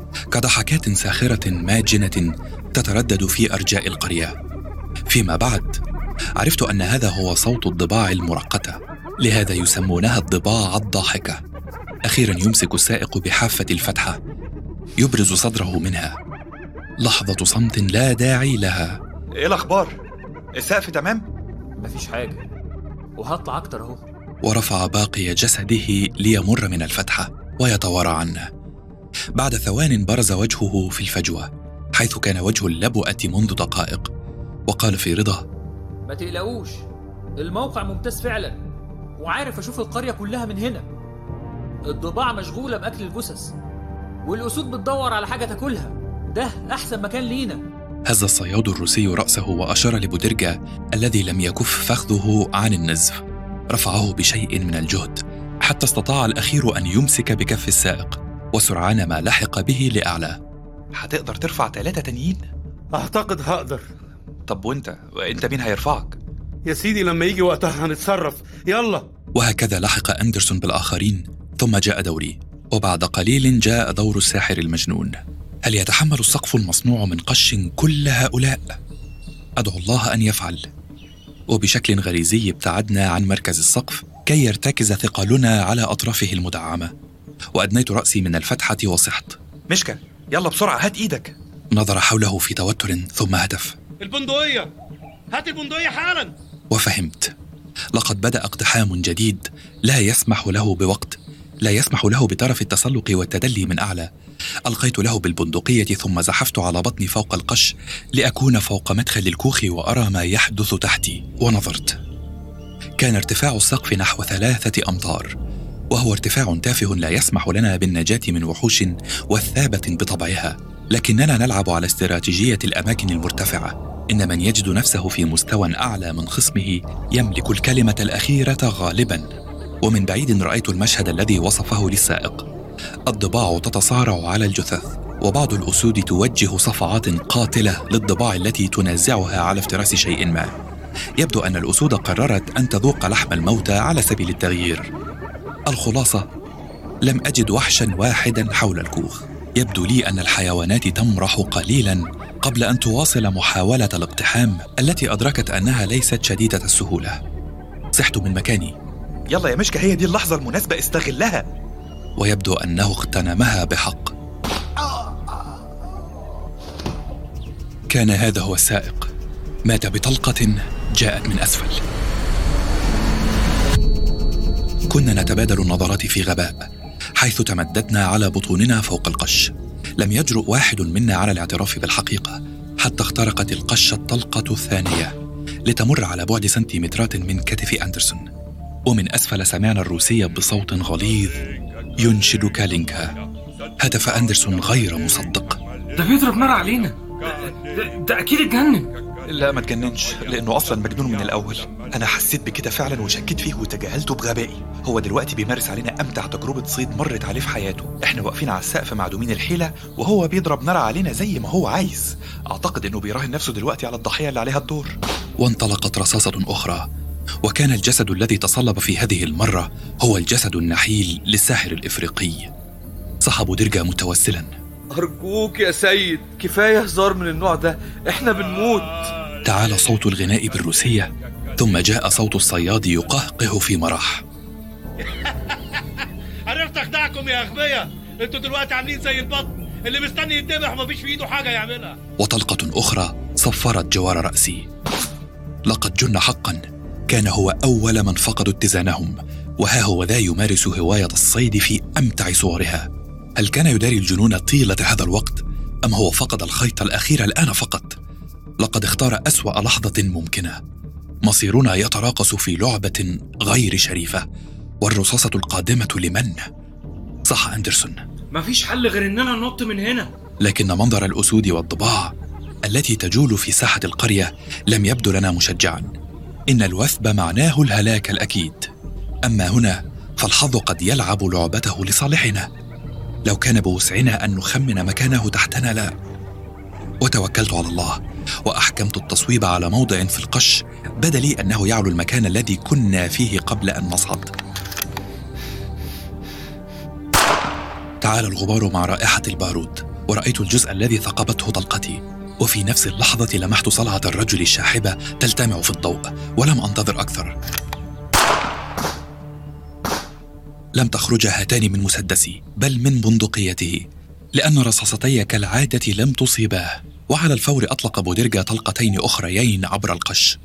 كضحكات ساخرة ماجنة تتردد في أرجاء القرية فيما بعد عرفت أن هذا هو صوت الضباع المرقتة لهذا يسمونها الضباع الضاحكة أخيرا يمسك السائق بحافة الفتحة يبرز صدره منها لحظة صمت لا داعي لها ايه الاخبار السقف تمام مفيش حاجه وهطلع اكتر اهو ورفع باقي جسده ليمر من الفتحة ويتوارى عنه بعد ثوان برز وجهه في الفجوة حيث كان وجه اللبؤة منذ دقائق وقال في رضا ما تقلقوش الموقع ممتاز فعلا وعارف اشوف القريه كلها من هنا الضباع مشغوله باكل الجثث والاسود بتدور على حاجه تاكلها ده احسن مكان لينا هز الصياد الروسي رأسه وأشار لبودرجا الذي لم يكف فخذه عن النزف رفعه بشيء من الجهد حتى استطاع الأخير أن يمسك بكف السائق وسرعان ما لحق به لأعلى هتقدر ترفع ثلاثة تانيين اعتقد هقدر طب وانت انت مين هيرفعك يا سيدي لما يجي وقتها هنتصرف يلا وهكذا لحق أندرسون بالآخرين ثم جاء دوري وبعد قليل جاء دور الساحر المجنون هل يتحمل السقف المصنوع من قش كل هؤلاء ادعو الله ان يفعل وبشكل غريزي ابتعدنا عن مركز السقف كي يرتكز ثقلنا على اطرافه المدعمه وادنيت راسي من الفتحه وصحت مشكا يلا بسرعه هات ايدك نظر حوله في توتر ثم هتف البندقيه هات البندقيه حالا وفهمت لقد بدا اقتحام جديد لا يسمح له بوقت لا يسمح له بطرف التسلق والتدلي من اعلى القيت له بالبندقيه ثم زحفت على بطني فوق القش لاكون فوق مدخل الكوخ وارى ما يحدث تحتي ونظرت كان ارتفاع السقف نحو ثلاثه امتار وهو ارتفاع تافه لا يسمح لنا بالنجاه من وحوش وثابه بطبعها لكننا نلعب على استراتيجيه الاماكن المرتفعه ان من يجد نفسه في مستوى اعلى من خصمه يملك الكلمه الاخيره غالبا ومن بعيد رايت المشهد الذي وصفه للسائق الضباع تتصارع على الجثث وبعض الاسود توجه صفعات قاتله للضباع التي تنازعها على افتراس شيء ما يبدو ان الاسود قررت ان تذوق لحم الموتى على سبيل التغيير الخلاصه لم اجد وحشا واحدا حول الكوخ يبدو لي ان الحيوانات تمرح قليلا قبل ان تواصل محاوله الاقتحام التي ادركت انها ليست شديده السهوله صحت من مكاني يلا يا مشكا هي دي اللحظه المناسبه استغلها ويبدو انه اغتنمها بحق كان هذا هو السائق مات بطلقه جاءت من اسفل كنا نتبادل النظرات في غباء حيث تمددنا على بطوننا فوق القش لم يجرؤ واحد منا على الاعتراف بالحقيقه حتى اخترقت القش الطلقه الثانيه لتمر على بعد سنتيمترات من كتف اندرسون ومن اسفل سمعنا الروسيه بصوت غليظ ينشد كالينكا هتف اندرسون غير مصدق ده بيضرب نار علينا ده, ده اكيد اتجنن لا ما تجننش لانه اصلا مجنون من الاول انا حسيت بكده فعلا وشكيت فيه وتجاهلته بغبائي هو دلوقتي بيمارس علينا امتع تجربه صيد مرت عليه في حياته احنا واقفين على السقف معدومين الحيله وهو بيضرب نار علينا زي ما هو عايز اعتقد انه بيراهن نفسه دلوقتي على الضحيه اللي عليها الدور وانطلقت رصاصه اخرى وكان الجسد الذي تصلب في هذه المره هو الجسد النحيل للساحر الافريقي صح بودرجا متوسلا أرجوك يا سيد كفاية هزار من النوع ده إحنا بنموت تعالى صوت الغناء بالروسيه ثم جاء صوت الصياد يقهقه في مرح عرفت اخدعكم يا اغبياء انتوا دلوقتي عاملين زي البط اللي مستني يتذبح ومفيش في ايده حاجه يعملها وطلقه اخرى صفرت جوار راسي لقد جن حقا كان هو اول من فقدوا اتزانهم وها هو ذا يمارس هوايه الصيد في امتع صورها هل كان يداري الجنون طيله هذا الوقت ام هو فقد الخيط الاخير الان فقط لقد اختار اسوا لحظه ممكنه مصيرنا يتراقص في لعبه غير شريفه والرصاصه القادمه لمن صح اندرسون مفيش حل غير اننا ننط من هنا لكن منظر الاسود والضباع التي تجول في ساحه القريه لم يبدو لنا مشجعا ان الوثب معناه الهلاك الاكيد اما هنا فالحظ قد يلعب لعبته لصالحنا لو كان بوسعنا ان نخمن مكانه تحتنا لا وتوكلت على الله واحكمت التصويب على موضع في القش بدا لي انه يعلو المكان الذي كنا فيه قبل ان نصعد تعالى الغبار مع رائحه البارود ورايت الجزء الذي ثقبته طلقتي وفي نفس اللحظه لمحت صلعه الرجل الشاحبه تلتمع في الضوء ولم انتظر اكثر لم تخرج هاتان من مسدسي بل من بندقيته لأن رصاصتي كالعادة لم تصيباه وعلى الفور أطلق بودرجا طلقتين أخريين عبر القش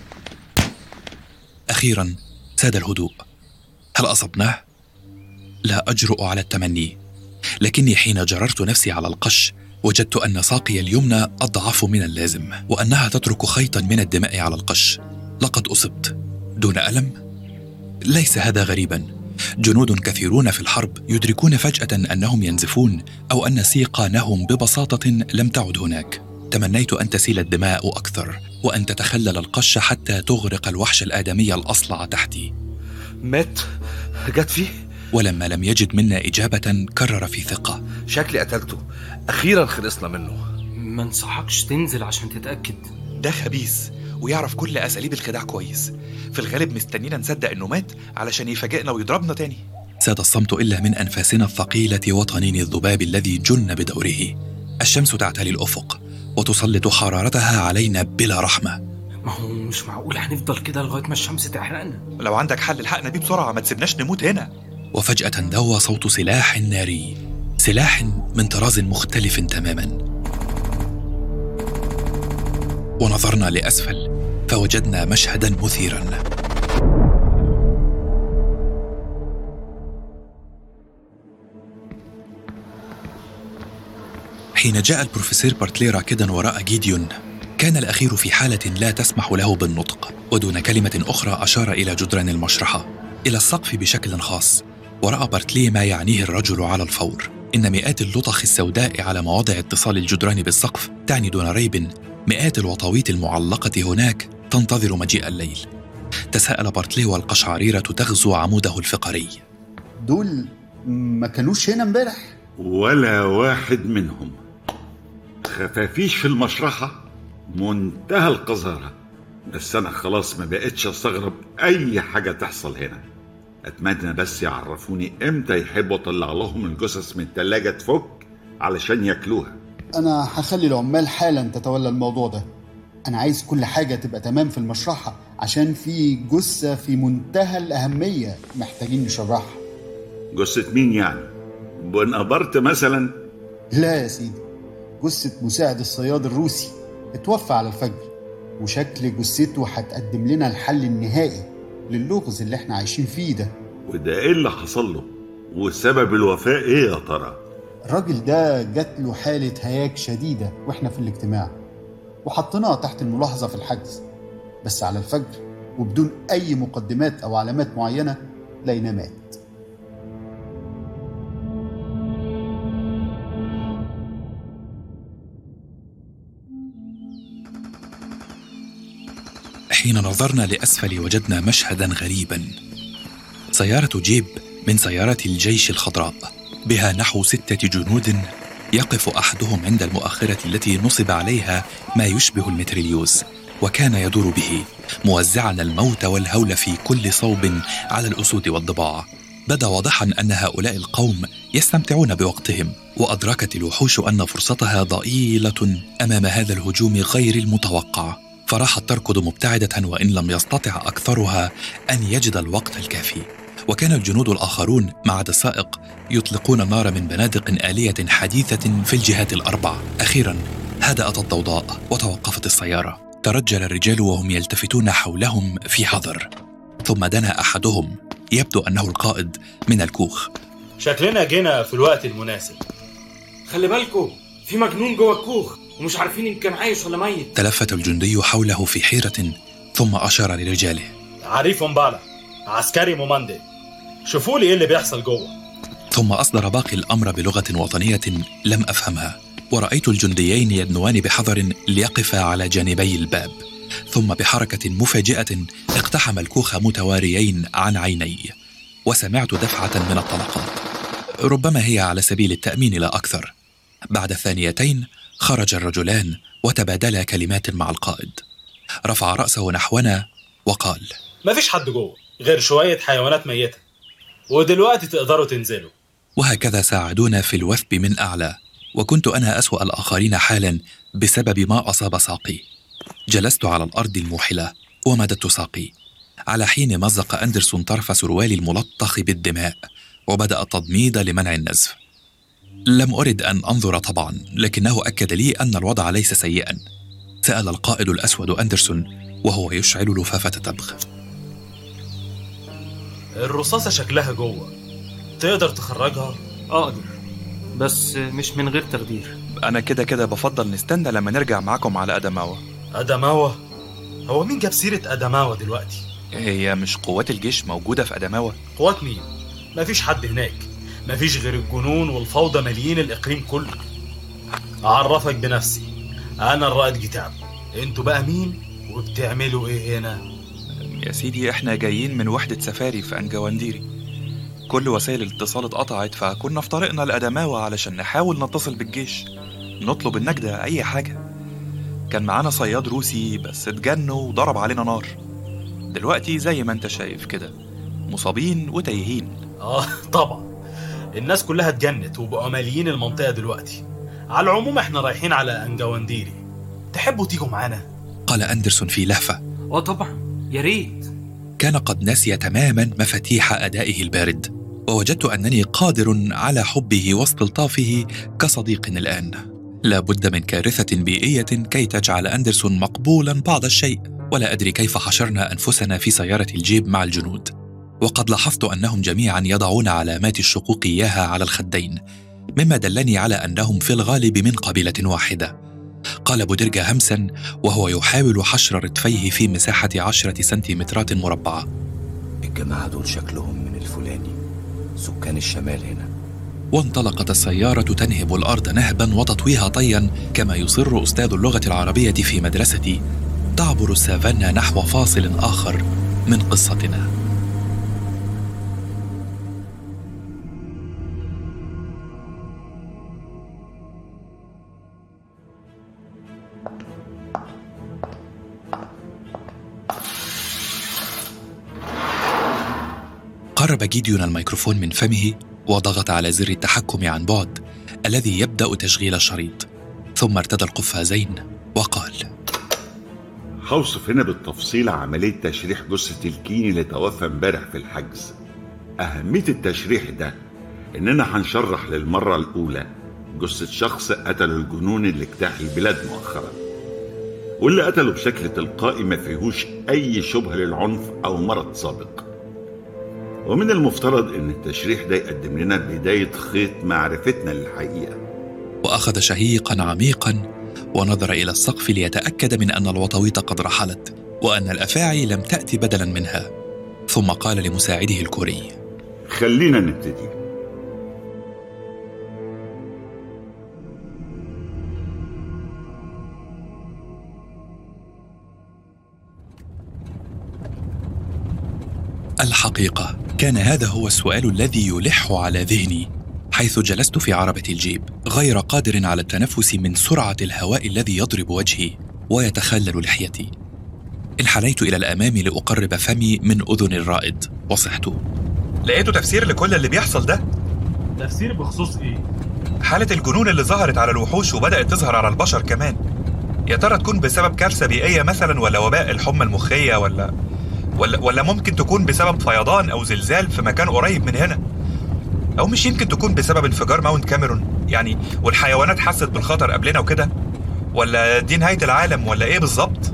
أخيرا ساد الهدوء هل أصبناه؟ لا أجرؤ على التمني لكني حين جررت نفسي على القش وجدت أن ساقي اليمنى أضعف من اللازم وأنها تترك خيطا من الدماء على القش لقد أصبت دون ألم؟ ليس هذا غريبا جنود كثيرون في الحرب يدركون فجأة أنهم ينزفون أو أن سيقانهم ببساطة لم تعد هناك. تمنيت أن تسيل الدماء أكثر وأن تتخلل القش حتى تغرق الوحش الآدمي الأصلع تحتي. مات جت فيه ولما لم يجد منا إجابة كرر في ثقة: شكلي قتلته أخيرا خلصنا منه ما انصحكش تنزل عشان تتاكد ده خبيث ويعرف كل اساليب الخداع كويس في الغالب مستنينا نصدق انه مات علشان يفاجئنا ويضربنا تاني ساد الصمت إلا من أنفاسنا الثقيلة وطنين الذباب الذي جن بدوره. الشمس تعتلي الأفق وتسلط حرارتها علينا بلا رحمة ما هو مش معقول هنفضل كده لغايه ما الشمس تحرقنا لو عندك حل الحقنا بيه بسرعة ما تسيبناش نموت هنا وفجأة دوى صوت سلاح ناري سلاح من طراز مختلف تماما ونظرنا لأسفل فوجدنا مشهدا مثيرا حين جاء البروفيسور بارتلي راكدا وراء جيديون كان الأخير في حالة لا تسمح له بالنطق ودون كلمة أخرى أشار إلى جدران المشرحة إلى السقف بشكل خاص ورأى بارتلي ما يعنيه الرجل على الفور إن مئات اللطخ السوداء على مواضع اتصال الجدران بالسقف تعني دون ريب مئات الوطاويط المعلقة هناك تنتظر مجيء الليل تساءل بارتلي والقشعريرة تغزو عموده الفقري دول ما كانوش هنا امبارح ولا واحد منهم خفافيش في المشرحة منتهى القذارة بس أنا خلاص ما بقتش أستغرب أي حاجة تحصل هنا أتمنى بس يعرفوني إمتى يحبوا أطلع لهم الجثث من التلاجة تفك علشان ياكلوها انا هخلي العمال حالا تتولى الموضوع ده انا عايز كل حاجة تبقى تمام في المشرحة عشان في جثة في منتهى الأهمية محتاجين نشرحها جثة مين يعني؟ بونابرت مثلا لا يا سيدي جثة مساعد الصياد الروسي اتوفى على الفجر وشكل جثته هتقدم لنا الحل النهائي للغز اللي احنا عايشين فيه ده وده إيه اللي حصل له؟ وسبب الوفاة إيه يا ترى؟ الراجل ده جات له حالة هياج شديدة واحنا في الاجتماع وحطيناه تحت الملاحظة في الحجز بس على الفجر وبدون أي مقدمات أو علامات معينة لقيناه مات حين نظرنا لأسفل وجدنا مشهدا غريبا سيارة جيب من سيارات الجيش الخضراء بها نحو ستة جنود يقف أحدهم عند المؤخرة التي نصب عليها ما يشبه المتريليوز وكان يدور به موزعا الموت والهول في كل صوب على الأسود والضباع بدا واضحا أن هؤلاء القوم يستمتعون بوقتهم وأدركت الوحوش أن فرصتها ضئيلة أمام هذا الهجوم غير المتوقع فراحت تركض مبتعدة وإن لم يستطع أكثرها أن يجد الوقت الكافي وكان الجنود الآخرون ما عدا السائق يطلقون النار من بنادق آلية حديثة في الجهات الأربع أخيرا هدأت الضوضاء وتوقفت السيارة ترجل الرجال وهم يلتفتون حولهم في حذر ثم دنا أحدهم يبدو أنه القائد من الكوخ شكلنا جينا في الوقت المناسب خلي بالكوا في مجنون جوه الكوخ ومش عارفين ان كان عايش ولا ميت تلفت الجندي حوله في حيرة ثم أشار لرجاله عريف مبالا عسكري موماندي شوفوا لي ايه اللي بيحصل جوه ثم أصدر باقي الأمر بلغة وطنية لم أفهمها ورأيت الجنديين يدنوان بحذر ليقفا على جانبي الباب ثم بحركة مفاجئة اقتحم الكوخ متواريين عن عيني وسمعت دفعة من الطلقات ربما هي على سبيل التأمين لا أكثر بعد ثانيتين خرج الرجلان وتبادلا كلمات مع القائد رفع رأسه نحونا وقال مفيش حد جوه غير شوية حيوانات ميتة ودلوقتي تقدروا تنزلوا وهكذا ساعدونا في الوثب من أعلى وكنت أنا أسوأ الآخرين حالا بسبب ما أصاب ساقي جلست على الأرض الموحلة ومددت ساقي على حين مزق أندرسون طرف سروالي الملطخ بالدماء وبدأ التضميد لمنع النزف لم أرد أن أنظر طبعا لكنه أكد لي أن الوضع ليس سيئا سأل القائد الأسود أندرسون وهو يشعل لفافة تبغ الرصاصة شكلها جوه تقدر تخرجها اقدر بس مش من غير تخدير أنا كده كده بفضل نستنى لما نرجع معاكم على أدماوة أدماوة هو مين جاب سيرة أدماوة دلوقتي هي مش قوات الجيش موجودة في أدماوة قوات مين مفيش حد هناك مفيش غير الجنون والفوضى ماليين الإقليم كله أعرفك بنفسي أنا الرائد جتاب انتوا بقى مين وبتعملوا ايه هنا يا سيدي احنا جايين من وحدة سفاري في أنجوانديري كل وسائل الاتصال اتقطعت فكنا في طريقنا لأدماوة علشان نحاول نتصل بالجيش نطلب النجدة أي حاجة كان معانا صياد روسي بس اتجن وضرب علينا نار دلوقتي زي ما انت شايف كده مصابين وتايهين اه طبعا الناس كلها اتجنت وبقوا ماليين المنطقة دلوقتي على العموم احنا رايحين على انجوانديري تحبوا تيجوا معانا قال أندرسون في لهفة اه طبعا يا ريت كان قد نسي تماما مفاتيح أدائه البارد ووجدت أنني قادر على حبه واستلطافه كصديق الآن لا بد من كارثة بيئية كي تجعل أندرسون مقبولا بعض الشيء ولا أدري كيف حشرنا أنفسنا في سيارة الجيب مع الجنود وقد لاحظت أنهم جميعا يضعون علامات الشقوق إياها على الخدين مما دلني على أنهم في الغالب من قبيلة واحدة قال بودرجا همسا وهو يحاول حشر رتفيه في مساحة عشرة سنتيمترات مربعة الجماعة دول شكلهم من الفلاني سكان الشمال هنا وانطلقت السيارة تنهب الأرض نهبا وتطويها طيا كما يصر أستاذ اللغة العربية في مدرستي تعبر السافانا نحو فاصل آخر من قصتنا قرب جيديون الميكروفون من فمه وضغط على زر التحكم عن بعد الذي يبدا تشغيل الشريط ثم ارتدى القفازين وقال هوصف هنا بالتفصيل عملية تشريح جثة الكيني اللي توفى امبارح في الحجز أهمية التشريح ده إننا هنشرح للمرة الأولى جثة شخص قتل الجنون اللي اجتاح البلاد مؤخرا واللي قتله بشكل تلقائي ما فيهوش أي شبهة للعنف أو مرض سابق ومن المفترض إن التشريح ده يقدم لنا بداية خيط معرفتنا للحقيقة واخذ شهيقا عميقا ونظر الى السقف ليتاكد من ان الوطويط قد رحلت وان الافاعي لم تاتي بدلا منها ثم قال لمساعده الكوري خلينا نبتدي الحقيقه كان هذا هو السؤال الذي يلح على ذهني حيث جلست في عربه الجيب غير قادر على التنفس من سرعه الهواء الذي يضرب وجهي ويتخلل لحيتي انحنيت الى الامام لاقرب فمي من اذن الرائد وصحت لقيتوا تفسير لكل اللي بيحصل ده تفسير بخصوص ايه حالة الجنون اللي ظهرت على الوحوش وبدأت تظهر على البشر كمان يا ترى تكون بسبب كارثة بيئية مثلا ولا وباء الحمى المخية ولا ولا ولا ممكن تكون بسبب فيضان أو زلزال في مكان قريب من هنا أو مش يمكن تكون بسبب انفجار ماونت كاميرون يعني والحيوانات حست بالخطر قبلنا وكده ولا دي نهاية العالم ولا إيه بالظبط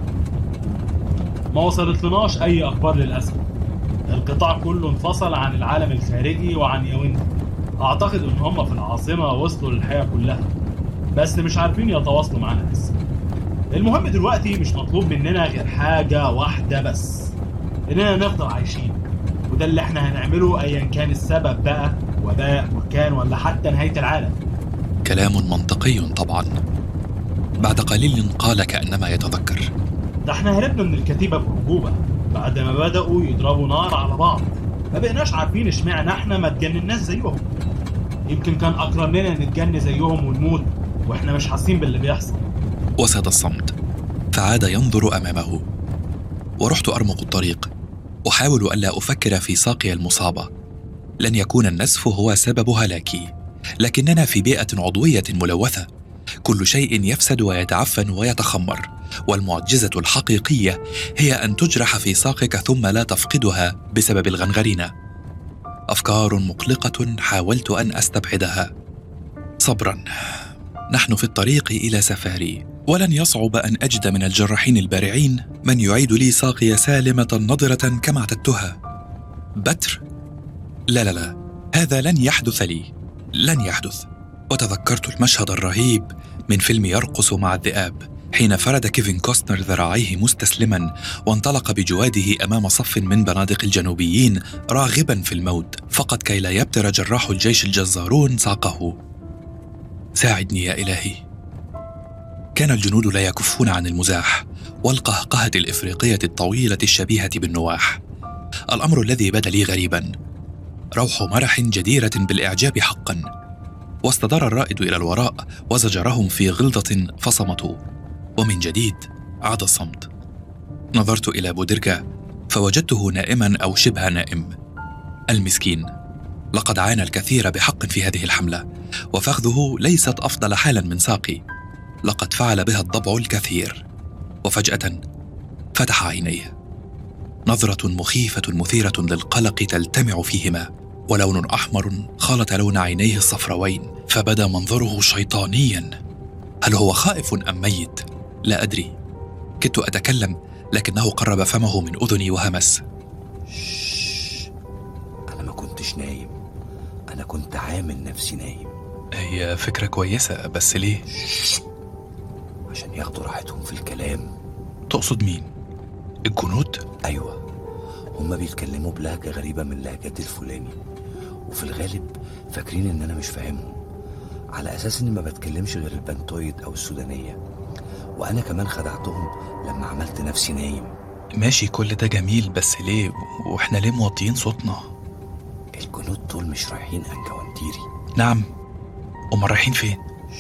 ما وصلتلناش اي اخبار للاسف القطاع كله انفصل عن العالم الخارجي وعن ياوندي اعتقد ان هم في العاصمه وصلوا للحياه كلها بس مش عارفين يتواصلوا معانا لسه المهم دلوقتي مش مطلوب مننا غير حاجه واحده بس اننا نفضل عايشين وده اللي احنا هنعمله ايا كان السبب بقى وباء بركان ولا حتى نهايه العالم كلام منطقي طبعا بعد قليل قال كانما يتذكر ده احنا هربنا من الكتيبه بأعجوبة بعد ما بدأوا يضربوا نار على بعض ما بقيناش عارفين اشمعنى احنا ما اتجنناش زيهم يمكن كان أقرب لنا نتجن زيهم ونموت واحنا مش حاسين باللي بيحصل وساد الصمت فعاد ينظر امامه ورحت ارمق الطريق احاول الا افكر في ساقي المصابه لن يكون النسف هو سبب هلاكي لكننا في بيئه عضويه ملوثه كل شيء يفسد ويتعفن ويتخمر والمعجزه الحقيقيه هي ان تجرح في ساقك ثم لا تفقدها بسبب الغنغرينه افكار مقلقه حاولت ان استبعدها صبرا نحن في الطريق الى سفاري ولن يصعب ان اجد من الجراحين البارعين من يعيد لي ساقي سالمه نضره كما اعتدتها بتر لا لا لا هذا لن يحدث لي لن يحدث وتذكرت المشهد الرهيب من فيلم يرقص مع الذئاب حين فرد كيفن كوستنر ذراعيه مستسلما وانطلق بجواده امام صف من بنادق الجنوبيين راغبا في الموت فقط كي لا يبتر جراح الجيش الجزارون ساقه ساعدني يا الهي كان الجنود لا يكفون عن المزاح والقهقهه الافريقيه الطويله الشبيهه بالنواح الامر الذي بدا لي غريبا روح مرح جديره بالاعجاب حقا واستدار الرائد الى الوراء وزجرهم في غلظه فصمتوا ومن جديد عاد الصمت نظرت الى بودرجا فوجدته نائما او شبه نائم المسكين لقد عانى الكثير بحق في هذه الحملة وفخذه ليست أفضل حالا من ساقي لقد فعل بها الضبع الكثير وفجأة فتح عينيه نظرة مخيفة مثيرة للقلق تلتمع فيهما ولون أحمر خالط لون عينيه الصفروين فبدا منظره شيطانيا هل هو خائف أم ميت؟ لا أدري كدت أتكلم لكنه قرب فمه من أذني وهمس أنا ما كنتش نايم أنا كنت عامل نفسي نايم هي فكرة كويسة بس ليه؟ عشان ياخدوا راحتهم في الكلام تقصد مين؟ الجنود؟ أيوة هما بيتكلموا بلهجة غريبة من لهجات الفلاني وفي الغالب فاكرين إن أنا مش فاهمهم على أساس إني ما بتكلمش غير البنتويد أو السودانية وأنا كمان خدعتهم لما عملت نفسي نايم ماشي كل ده جميل بس ليه؟ وإحنا ليه موطيين صوتنا؟ الجنود دول مش رايحين أنجوانتيري نعم أمال رايحين فين؟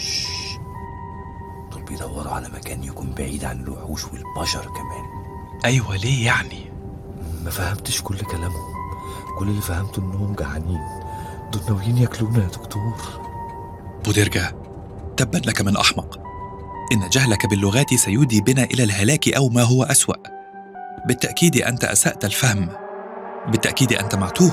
دول بيدوروا على مكان يكون بعيد عن الوحوش والبشر كمان أيوة ليه يعني؟ ما فهمتش كل كلامهم كل اللي فهمته إنهم جعانين دول ناويين ياكلونا يا دكتور بودرجة تبا لك من أحمق إن جهلك باللغات سيودي بنا إلى الهلاك أو ما هو أسوأ بالتأكيد أنت أسأت الفهم بالتأكيد أنت معتوه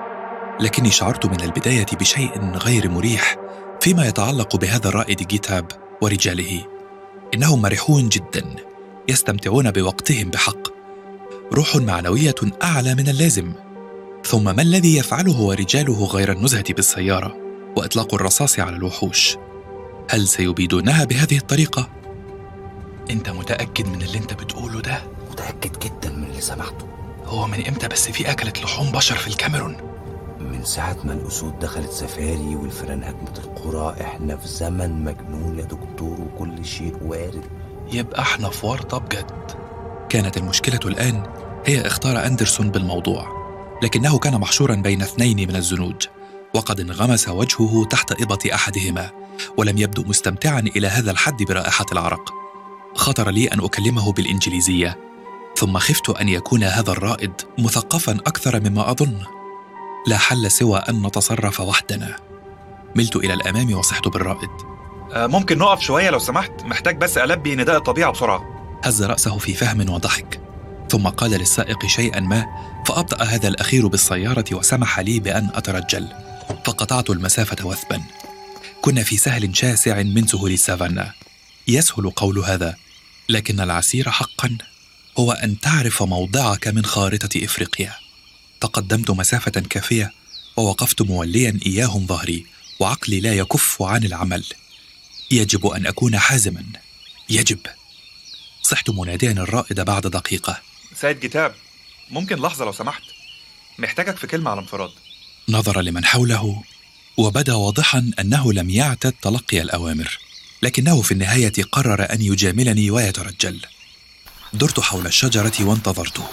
لكني شعرت من البداية بشيء غير مريح فيما يتعلق بهذا الرائد جيتاب ورجاله إنهم مرحون جدا يستمتعون بوقتهم بحق روح معنوية أعلى من اللازم ثم ما الذي يفعله ورجاله غير النزهة بالسيارة وإطلاق الرصاص على الوحوش هل سيبيدونها بهذه الطريقة؟ أنت متأكد من اللي أنت بتقوله ده؟ متأكد جدا من اللي سمعته هو من إمتى بس في أكلة لحوم بشر في الكاميرون؟ من ساعة ما الأسود دخلت سفاري والفئران هجمت القرى احنا في زمن مجنون يا دكتور وكل شيء وارد يبقى احنا في ورطة بجد كانت المشكلة الآن هي اختار أندرسون بالموضوع لكنه كان محشورا بين اثنين من الزنوج وقد انغمس وجهه تحت إبط أحدهما ولم يبدو مستمتعا إلى هذا الحد برائحة العرق خطر لي أن أكلمه بالإنجليزية ثم خفت أن يكون هذا الرائد مثقفا أكثر مما أظن لا حل سوى أن نتصرف وحدنا ملت إلى الأمام وصحت بالرائد آه، ممكن نقف شوية لو سمحت محتاج بس ألبي نداء الطبيعة بسرعة هز رأسه في فهم وضحك ثم قال للسائق شيئا ما فأبطأ هذا الأخير بالسيارة وسمح لي بأن أترجل فقطعت المسافة وثبا كنا في سهل شاسع من سهول السافانا يسهل قول هذا لكن العسير حقا هو أن تعرف موضعك من خارطة إفريقيا تقدمت مسافة كافية ووقفت موليا إياهم ظهري وعقلي لا يكف عن العمل يجب أن أكون حازما يجب صحت مناديا الرائد بعد دقيقة سيد جتاب ممكن لحظة لو سمحت محتاجك في كلمة على انفراد نظر لمن حوله وبدا واضحا أنه لم يعتد تلقي الأوامر لكنه في النهاية قرر أن يجاملني ويترجل درت حول الشجرة وانتظرته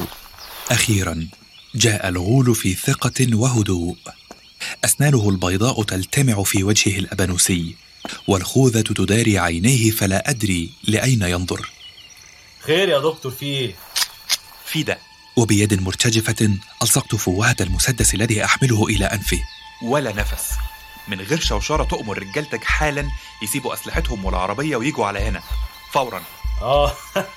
أخيرا جاء الغول في ثقة وهدوء أسنانه البيضاء تلتمع في وجهه الأبانوسي والخوذة تداري عينيه فلا أدري لأين ينظر خير يا دكتور في ايه؟ في ده وبيد مرتجفة ألصقت فوهة المسدس الذي أحمله إلى أنفه ولا نفس من غير شوشرة تؤمر رجالتك حالا يسيبوا أسلحتهم والعربية ويجوا على هنا فورا اه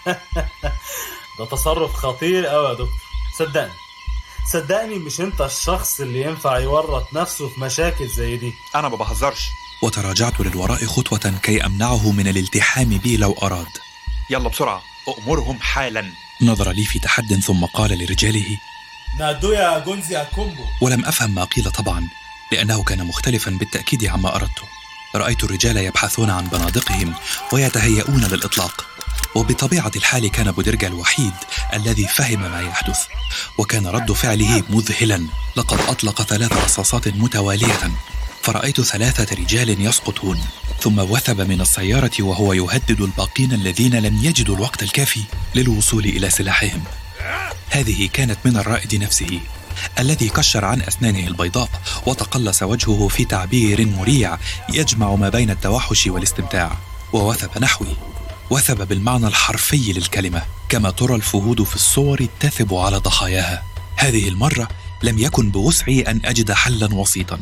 ده تصرف خطير قوي يا دكتور صدقني صدقني مش انت الشخص اللي ينفع يورط نفسه في مشاكل زي دي أنا ما بهزرش وتراجعت للوراء خطوة كي أمنعه من الالتحام بي لو أراد يلا بسرعة أأمرهم حالا نظر لي في تحد ثم قال لرجاله نادو يا جونزي يا كومبو ولم أفهم ما قيل طبعا لأنه كان مختلفا بالتأكيد عما أردت رأيت الرجال يبحثون عن بنادقهم ويتهيئون للإطلاق وبطبيعة الحال كان بودرجا الوحيد الذي فهم ما يحدث وكان رد فعله مذهلا لقد أطلق ثلاث رصاصات متوالية فرأيت ثلاثة رجال يسقطون ثم وثب من السيارة وهو يهدد الباقين الذين لم يجدوا الوقت الكافي للوصول إلى سلاحهم هذه كانت من الرائد نفسه الذي كشر عن أسنانه البيضاء وتقلص وجهه في تعبير مريع يجمع ما بين التوحش والاستمتاع ووثب نحوي وثب بالمعنى الحرفي للكلمة كما ترى الفهود في الصور تثب على ضحاياها هذه المرة لم يكن بوسعي أن أجد حلا وسيطا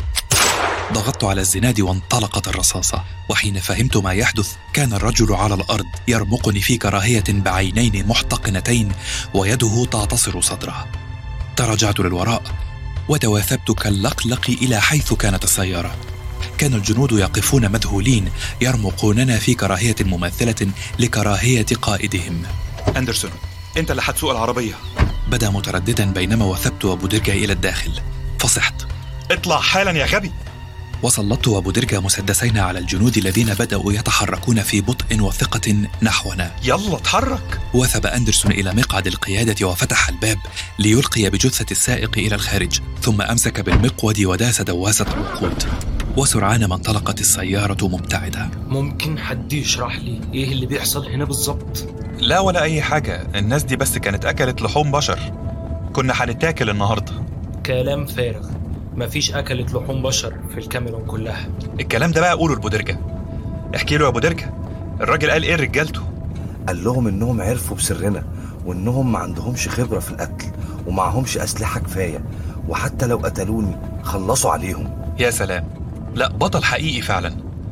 ضغطت على الزناد وانطلقت الرصاصة وحين فهمت ما يحدث كان الرجل على الأرض يرمقني في كراهية بعينين محتقنتين ويده تعتصر صدره تراجعت للوراء وتواثبت كاللقلق إلى حيث كانت السيارة كان الجنود يقفون مذهولين يرمقوننا في كراهية مماثلة لكراهية قائدهم أندرسون أنت اللي هتسوق العربية بدا مترددا بينما وثبت أبو درجة إلى الداخل فصحت اطلع حالا يا غبي وسلطت أبو درجة مسدسين على الجنود الذين بدأوا يتحركون في بطء وثقة نحونا يلا اتحرك وثب أندرسون إلى مقعد القيادة وفتح الباب ليلقي بجثة السائق إلى الخارج ثم أمسك بالمقود وداس دواسة الوقود وسرعان ما انطلقت السيارة مبتعدة ممكن حد يشرح لي ايه اللي بيحصل هنا بالظبط لا ولا أي حاجة الناس دي بس كانت أكلت لحوم بشر كنا هنتاكل النهاردة كلام فارغ مفيش اكلت لحوم بشر في الكاميرون كلها الكلام ده بقى قوله لبودرجة احكي له يا بودرجة الراجل قال ايه لرجالته قال لهم انهم عرفوا بسرنا وانهم ما عندهمش خبرة في القتل ومعهمش اسلحة كفاية وحتى لو قتلوني خلصوا عليهم يا سلام لا بطل حقيقي فعلا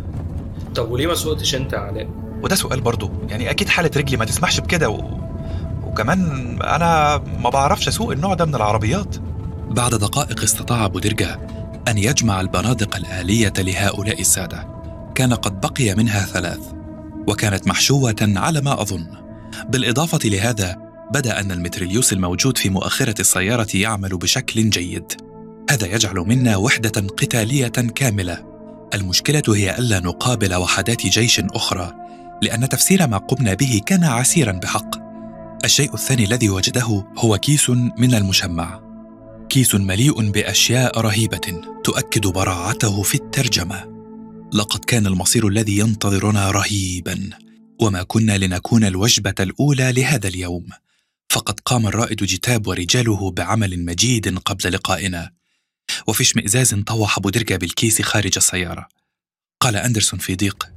طب وليه ما سوقتش انت يا علاء وده سؤال برضه يعني اكيد حالة رجلي ما تسمحش بكده و... وكمان انا ما بعرفش اسوق النوع ده من العربيات بعد دقائق استطاع أبو درجة أن يجمع البنادق الآلية لهؤلاء السادة كان قد بقي منها ثلاث وكانت محشوة على ما أظن بالإضافة لهذا بدا أن المتريليوس الموجود في مؤخرة السيارة يعمل بشكل جيد هذا يجعل منا وحدة قتالية كاملة المشكلة هي ألا نقابل وحدات جيش أخرى لأن تفسير ما قمنا به كان عسيرا بحق الشيء الثاني الذي وجده هو كيس من المشمع كيس مليء باشياء رهيبه تؤكد براعته في الترجمه لقد كان المصير الذي ينتظرنا رهيبا وما كنا لنكون الوجبه الاولى لهذا اليوم فقد قام الرائد جتاب ورجاله بعمل مجيد قبل لقائنا وفي اشمئزاز طوح بودرجا بالكيس خارج السياره قال اندرسون في ضيق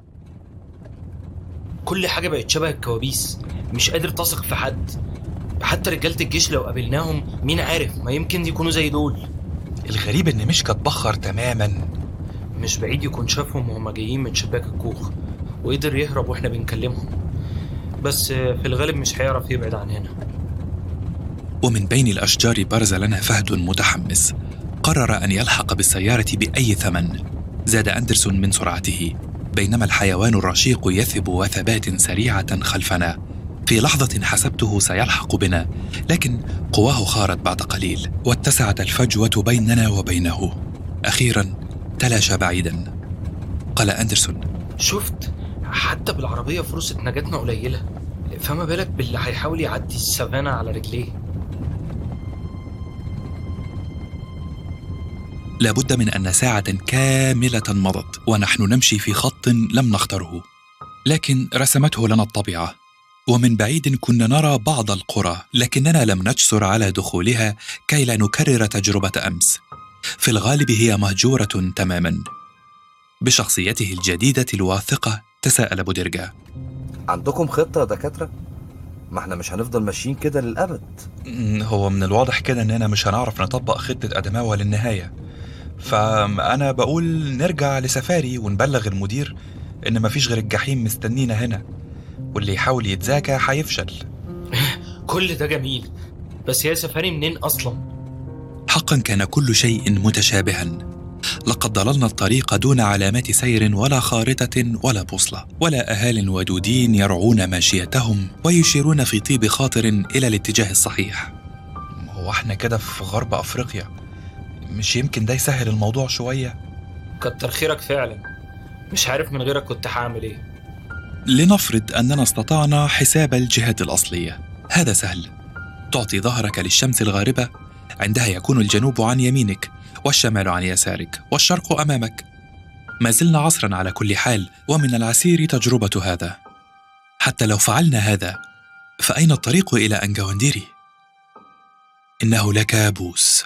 كل حاجه بقت شبه الكوابيس مش قادر تثق في حد حتى رجاله الجيش لو قابلناهم مين عارف ما يمكن يكونوا زي دول الغريب ان مشكا اتبخر تماما مش بعيد يكون شافهم وهم جايين من شباك الكوخ وقدر يهرب واحنا بنكلمهم بس في الغالب مش هيعرف يبعد عن هنا ومن بين الاشجار برز لنا فهد متحمس قرر ان يلحق بالسياره باي ثمن زاد اندرسون من سرعته بينما الحيوان الرشيق يثب وثبات سريعه خلفنا في لحظة حسبته سيلحق بنا، لكن قواه خارت بعد قليل، واتسعت الفجوة بيننا وبينه. أخيرا تلاشى بعيدا. قال أندرسون: شفت حتى بالعربية فرصة نجاتنا قليلة، فما بالك باللي هيحاول يعدي السافانا على رجليه. لابد من أن ساعة كاملة مضت ونحن نمشي في خط لم نختره. لكن رسمته لنا الطبيعة ومن بعيد كنا نرى بعض القرى لكننا لم نجسر على دخولها كي لا نكرر تجربه امس في الغالب هي مهجوره تماما بشخصيته الجديده الواثقه تساءل بودرجا عندكم خطة يا دكاترة؟ ما احنا مش هنفضل ماشيين كده للأبد هو من الواضح كده اننا مش هنعرف نطبق خطة ادماوة للنهاية فانا بقول نرجع لسفاري ونبلغ المدير ان مفيش غير الجحيم مستنينا هنا واللي يحاول يتذاكى هيفشل كل ده جميل بس هي سفاري منين اصلا حقا كان كل شيء متشابها لقد ضللنا الطريق دون علامات سير ولا خارطة ولا بوصلة ولا أهال ودودين يرعون ماشيتهم ويشيرون في طيب خاطر إلى الاتجاه الصحيح هو احنا كده في غرب افريقيا مش يمكن ده يسهل الموضوع شوية كتر خيرك فعلا مش عارف من غيرك كنت هعمل ايه لنفرض أننا استطعنا حساب الجهات الأصلية هذا سهل تعطي ظهرك للشمس الغاربة عندها يكون الجنوب عن يمينك والشمال عن يسارك والشرق أمامك ما زلنا عصرا على كل حال ومن العسير تجربة هذا حتى لو فعلنا هذا فأين الطريق إلى أنجاونديري؟ إنه لكابوس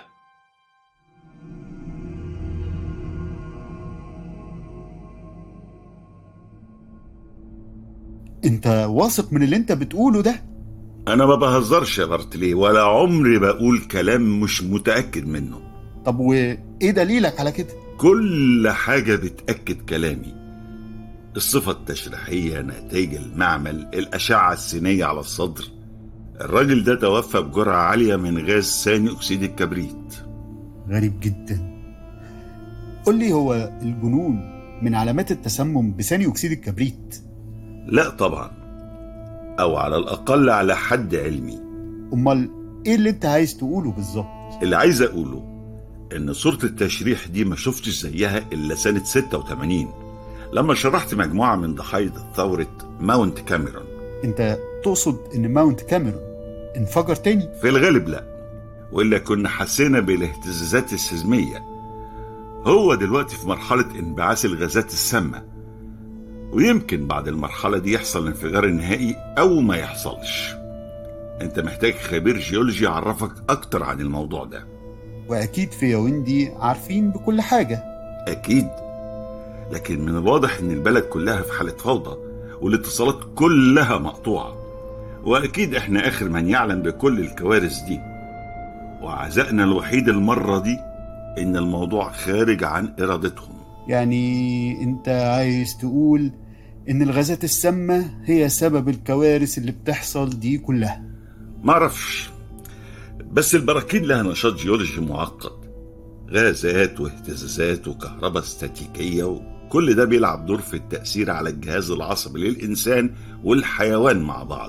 انت واثق من اللي انت بتقوله ده أنا ما بهزرش يا بارتلي ولا عمري بقول كلام مش متأكد منه طب وايه دليلك على كده كل حاجة بتأكد كلامي الصفة التشريحية نتائج المعمل الأشعة السينية على الصدر الراجل ده توفى بجرعة عالية من غاز ثاني أكسيد الكبريت غريب جدا قول لي هو الجنون من علامات التسمم بثاني اكسيد الكبريت لا طبعا أو على الأقل على حد علمي امال ايه اللي انت عايز تقوله بالظبط اللي عايز أقوله إن صورة التشريح دي ما شفتش زيها إلا سنة 86 لما شرحت مجموعة من ضحايا ثورة ماونت كاميرون انت تقصد ان ماونت كاميرون انفجر تاني في الغالب لا وإلا كنا حسينا بالاهتزازات السيزمية هو دلوقتي في مرحلة انبعاث الغازات السامة ويمكن بعد المرحلة دي يحصل انفجار نهائي أو ما يحصلش انت محتاج خبير جيولوجي يعرفك أكتر عن الموضوع ده واكيد في ياوندي عارفين بكل حاجه أكيد لكن من الواضح إن البلد كلها في حالة فوضى والاتصالات كلها مقطوعة وأكيد إحنا آخر من يعلم بكل الكوارث دي وعزائنا الوحيد المرة دي إن الموضوع خارج عن إرادتهم يعني انت عايز تقول ان الغازات السامه هي سبب الكوارث اللي بتحصل دي كلها معرفش بس البراكين لها نشاط جيولوجي معقد غازات واهتزازات وكهرباء استاتيكية وكل ده بيلعب دور في التأثير على الجهاز العصبي للإنسان والحيوان مع بعض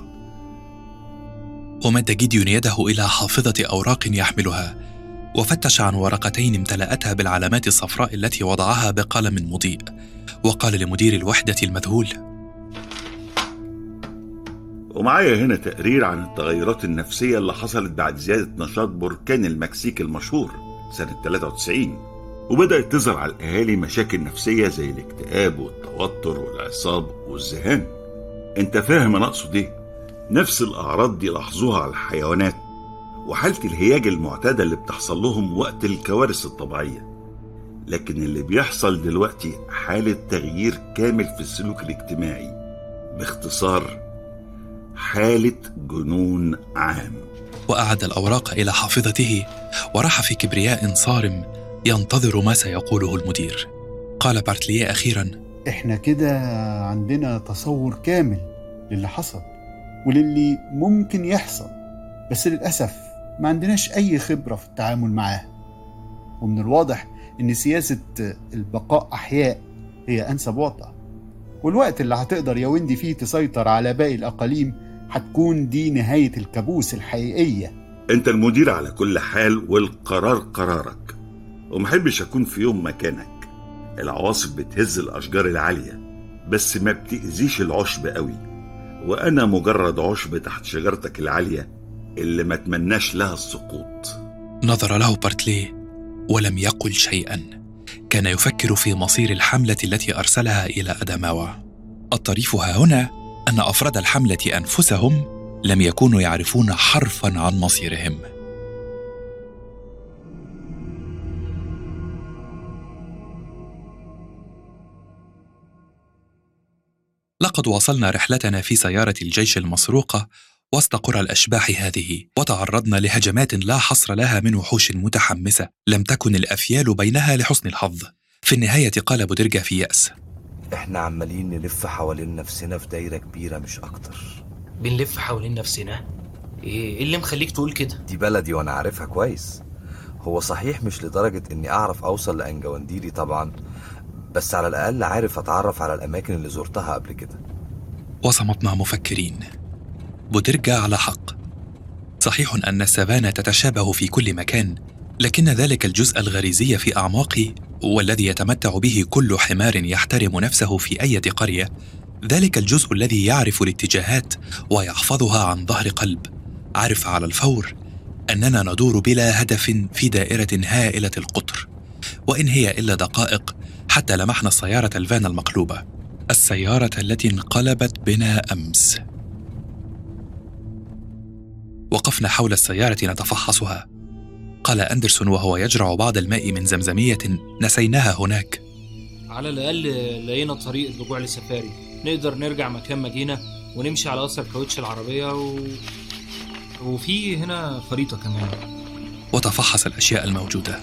ومد جيديون يده إلى حافظة أوراق يحملها وفتش عن ورقتين امتلأتها بالعلامات الصفراء التي وضعها بقلم مضيء وقال لمدير الوحدة المذهول ومعايا هنا تقرير عن التغيرات النفسية اللي حصلت بعد زيادة نشاط بركان المكسيك المشهور سنة 93 وبدأت تظهر على الأهالي مشاكل نفسية زي الاكتئاب والتوتر والعصاب والذهان انت فاهم انا اقصد ايه نفس الأعراض دي لاحظوها على الحيوانات وحالة الهياج المعتادة اللي بتحصل لهم وقت الكوارث الطبيعية لكن اللي بيحصل دلوقتي حالة تغيير كامل في السلوك الاجتماعي باختصار حالة جنون عام وأعاد الأوراق إلى حافظته وراح في كبرياء صارم ينتظر ما سيقوله المدير قال بارتليه أخيرا احنا كده عندنا تصور كامل للي حصل وللي ممكن يحصل بس للأسف ما عندناش أي خبرة في التعامل معاه ومن الواضح إن سياسة البقاء أحياء هي أنسب وضع والوقت اللي هتقدر يا ويندي فيه تسيطر على باقي الأقاليم هتكون دي نهاية الكابوس الحقيقية انت المدير على كل حال والقرار قرارك ومحبش اكون في يوم مكانك العواصف بتهز الاشجار العالية بس ما بتأذيش العشب قوي وانا مجرد عشب تحت شجرتك العالية اللي ما تمناش لها السقوط نظر له بارتليه ولم يقل شيئا كان يفكر في مصير الحملة التي أرسلها إلى أداماوا الطريف ها هنا أن أفراد الحملة أنفسهم لم يكونوا يعرفون حرفا عن مصيرهم لقد واصلنا رحلتنا في سيارة الجيش المسروقة وسط قرى الأشباح هذه وتعرضنا لهجمات لا حصر لها من وحوش متحمسة لم تكن الأفيال بينها لحسن الحظ في النهاية قال بودرجا في يأس احنا عمالين نلف حوالين نفسنا في دايرة كبيرة مش أكتر بنلف حوالين نفسنا ايه إيه اللي مخليك تقول كده دي بلدي وأنا عارفها كويس هو صحيح مش لدرجة إني أعرف أوصل لأنجوانديري طبعا بس على الأقل عارف أتعرف على الأماكن اللي زرتها قبل كده وصمتنا مفكرين بودرجا على حق صحيح أن السافانا تتشابه في كل مكان لكن ذلك الجزء الغريزي في أعماقي والذي يتمتع به كل حمار يحترم نفسه في أي قرية ذلك الجزء الذي يعرف الاتجاهات ويحفظها عن ظهر قلب عرف على الفور أننا ندور بلا هدف في دائرة هائلة القطر وإن هي إلا دقائق حتى لمحنا السيارة الفان المقلوبة السيارة التي انقلبت بنا أمس وقفنا حول السيارة نتفحصها قال أندرسون وهو يجرع بعض الماء من زمزمية نسيناها هناك على الأقل لقينا طريق الرجوع لسفاري نقدر نرجع مكان ما جينا ونمشي على أثر كاوتش العربية و... وفي هنا خريطة كمان وتفحص الاشياء الموجوده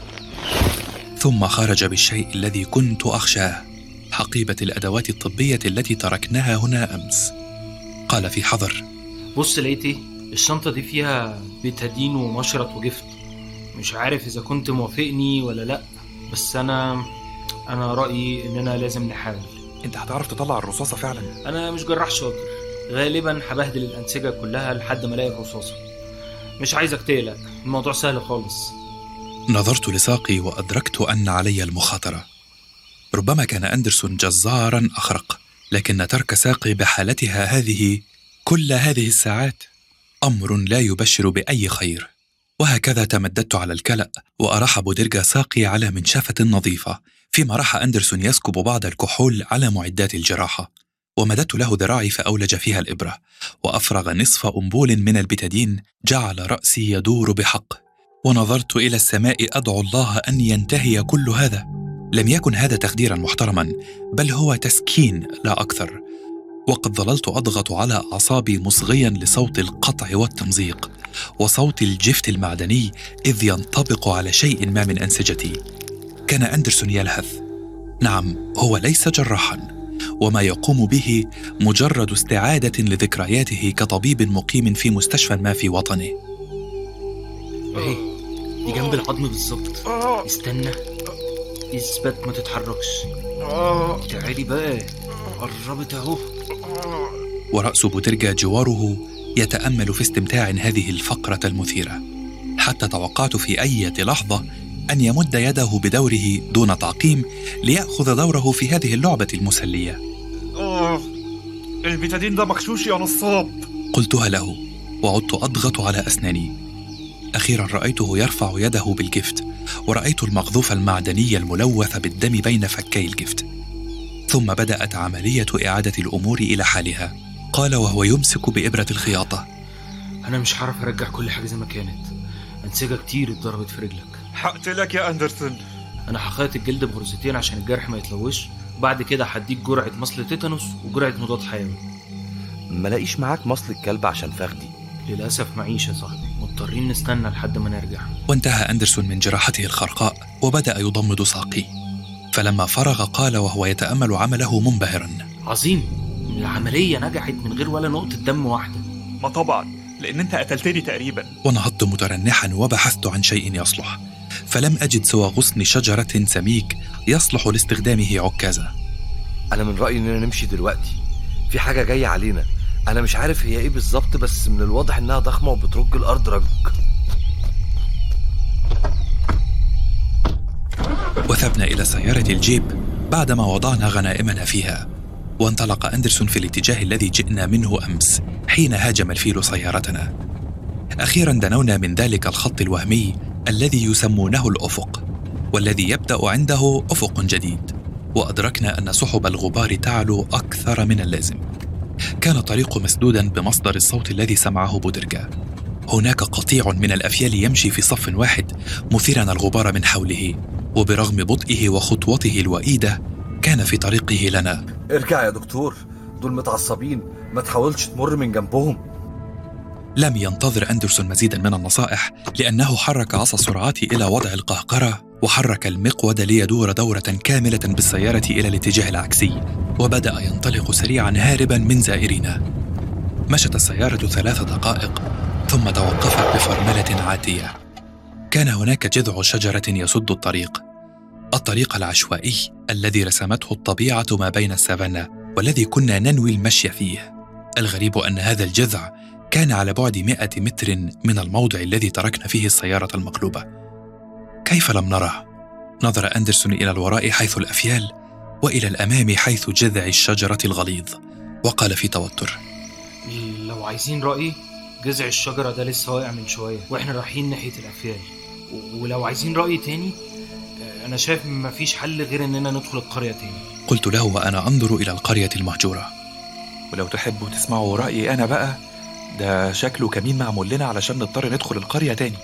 ثم خرج بالشيء الذي كنت اخشاه حقيبه الادوات الطبيه التي تركناها هنا امس قال في حذر بص لقيت ايه الشنطة دي فيها بيتادين ومشرط وجفت مش عارف اذا كنت موافقني ولا لا بس انا انا رأيي اننا لازم نحاول انت هتعرف تطلع الرصاصه فعلا انا مش جراح شاطر غالبا هبهدل الانسجة كلها لحد ما الاقي الرصاصة مش عايزك تقلق الموضوع سهل خالص نظرت لساقي وادركت ان علي المخاطره ربما كان اندرسون جزارا اخرق لكن ترك ساقي بحالتها هذه كل هذه الساعات امر لا يبشر باي خير وهكذا تمددت على الكلا واراح بودرجا ساقي على منشفه نظيفه فيما راح اندرسون يسكب بعض الكحول على معدات الجراحه ومددت له ذراعي فاولج فيها الابره وافرغ نصف انبول من البتادين جعل راسي يدور بحق ونظرت الى السماء ادعو الله ان ينتهي كل هذا لم يكن هذا تخديرا محترما بل هو تسكين لا اكثر وقد ظللت اضغط على اعصابي مصغيا لصوت القطع والتمزيق وصوت الجفت المعدني اذ ينطبق على شيء ما من انسجتي كان اندرسون يلهث نعم هو ليس جراحا وما يقوم به مجرد استعاده لذكرياته كطبيب مقيم في مستشفى ما في وطنه اهي دي جنب العظم بالظبط استنى اثبت ما تتحركش تعالي بقى قربت اهو وراس بوترجا جواره يتامل في استمتاع هذه الفقره المثيره حتى توقعت في اي لحظه ان يمد يده بدوره دون تعقيم لياخذ دوره في هذه اللعبه المسليه اه البيتادين ده مغشوش يا نصاب قلتها له وعدت اضغط على اسناني اخيرا رايته يرفع يده بالجفت ورايت المقذوف المعدني الملوث بالدم بين فكي الجفت ثم بدات عمليه اعاده الامور الى حالها قال وهو يمسك بابره الخياطه انا مش هعرف ارجع كل حاجه زي ما كانت انسجه كتير اتضربت في رجلك هقتلك يا اندرسون انا هخيط الجلد بغرزتين عشان الجرح ما يتلوش بعد كده هديك جرعه مصل تيتانوس وجرعه مضاد حيوي ما لاقيش معاك مصل الكلب عشان فخدي للاسف معيش يا صاحبي مضطرين نستنى لحد ما نرجع وانتهى اندرسون من جراحته الخرقاء وبدا يضمد ساقي فلما فرغ قال وهو يتامل عمله منبهرا عظيم العمليه نجحت من غير ولا نقطه دم واحده ما طبعا لان انت قتلتني تقريبا ونهضت مترنحا وبحثت عن شيء يصلح فلم اجد سوى غصن شجره سميك يصلح لاستخدامه عكازه انا من رايي اننا نمشي دلوقتي في حاجه جايه علينا انا مش عارف هي ايه بالظبط بس من الواضح انها ضخمه وبترج الارض رج وثبنا الى سياره الجيب بعدما وضعنا غنائمنا فيها وانطلق اندرسون في الاتجاه الذي جئنا منه امس حين هاجم الفيل سيارتنا اخيرا دنونا من ذلك الخط الوهمي الذي يسمونه الافق والذي يبدا عنده افق جديد وادركنا ان سحب الغبار تعلو اكثر من اللازم كان الطريق مسدودا بمصدر الصوت الذي سمعه بودرجا هناك قطيع من الافيال يمشي في صف واحد مثيرا الغبار من حوله وبرغم بطئه وخطوته الوئيده كان في طريقه لنا ارجع يا دكتور دول متعصبين ما تحاولش تمر من جنبهم لم ينتظر أندرسون مزيدا من النصائح لأنه حرك عصا السرعات إلى وضع القهقرة وحرك المقود ليدور دورة كاملة بالسيارة إلى الاتجاه العكسي وبدأ ينطلق سريعا هاربا من زائرينا مشت السيارة ثلاث دقائق ثم توقفت بفرملة عاتية كان هناك جذع شجرة يسد الطريق الطريق العشوائي الذي رسمته الطبيعة ما بين السافانا والذي كنا ننوي المشي فيه الغريب أن هذا الجذع كان على بعد مئة متر من الموضع الذي تركنا فيه السيارة المقلوبة كيف لم نره؟ نظر أندرسون إلى الوراء حيث الأفيال وإلى الأمام حيث جذع الشجرة الغليظ وقال في توتر لو عايزين رأيي جذع الشجرة ده لسه واقع من شوية واحنا رايحين ناحية الأفيال و- ولو عايزين رأيي تاني آه، أنا شايف مفيش حل غير إننا ندخل القرية تاني قلت له وأنا أنظر إلى القرية المهجورة ولو تحبوا تسمعوا رأيي أنا بقى ده شكله كمين معمول لنا علشان نضطر ندخل القرية تاني